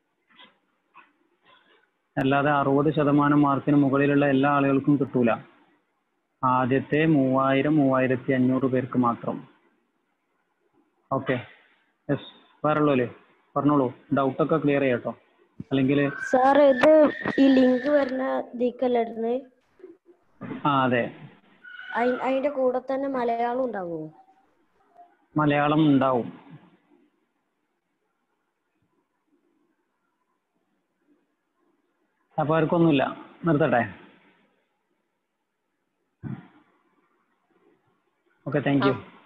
അല്ലാതെ അറുപത് ശതമാനം മാർക്കിന് മുകളിലുള്ള എല്ലാ ആളുകൾക്കും കിട്ടൂല ആദ്യത്തെ മൂവായിരം മൂവായിരത്തി അഞ്ഞൂറ് പേർക്ക് മാത്രം ഓക്കെ യെസ് വേറുള്ളൂല്ലേ പറഞ്ഞോളൂ ഡൗട്ടൊക്കെ ക്ലിയർ ചെയ്യട്ടോ അല്ലെങ്കിൽ സാർ ഇത് ഈ ലിങ്ക് വരുന്ന ഇതിക്കല്ലേ ഇടുന്നത് ആ അതെ അയി- അതിന്റെ കൂടെ തന്നെ മലയാളം ഉണ്ടാവുമോ മലയാളം ഉണ്ടാവും അപ്പോൾ ആർക്കൊന്നുമില്ല നിർത്തട്ടെ ഓക്കെ താങ്ക് യു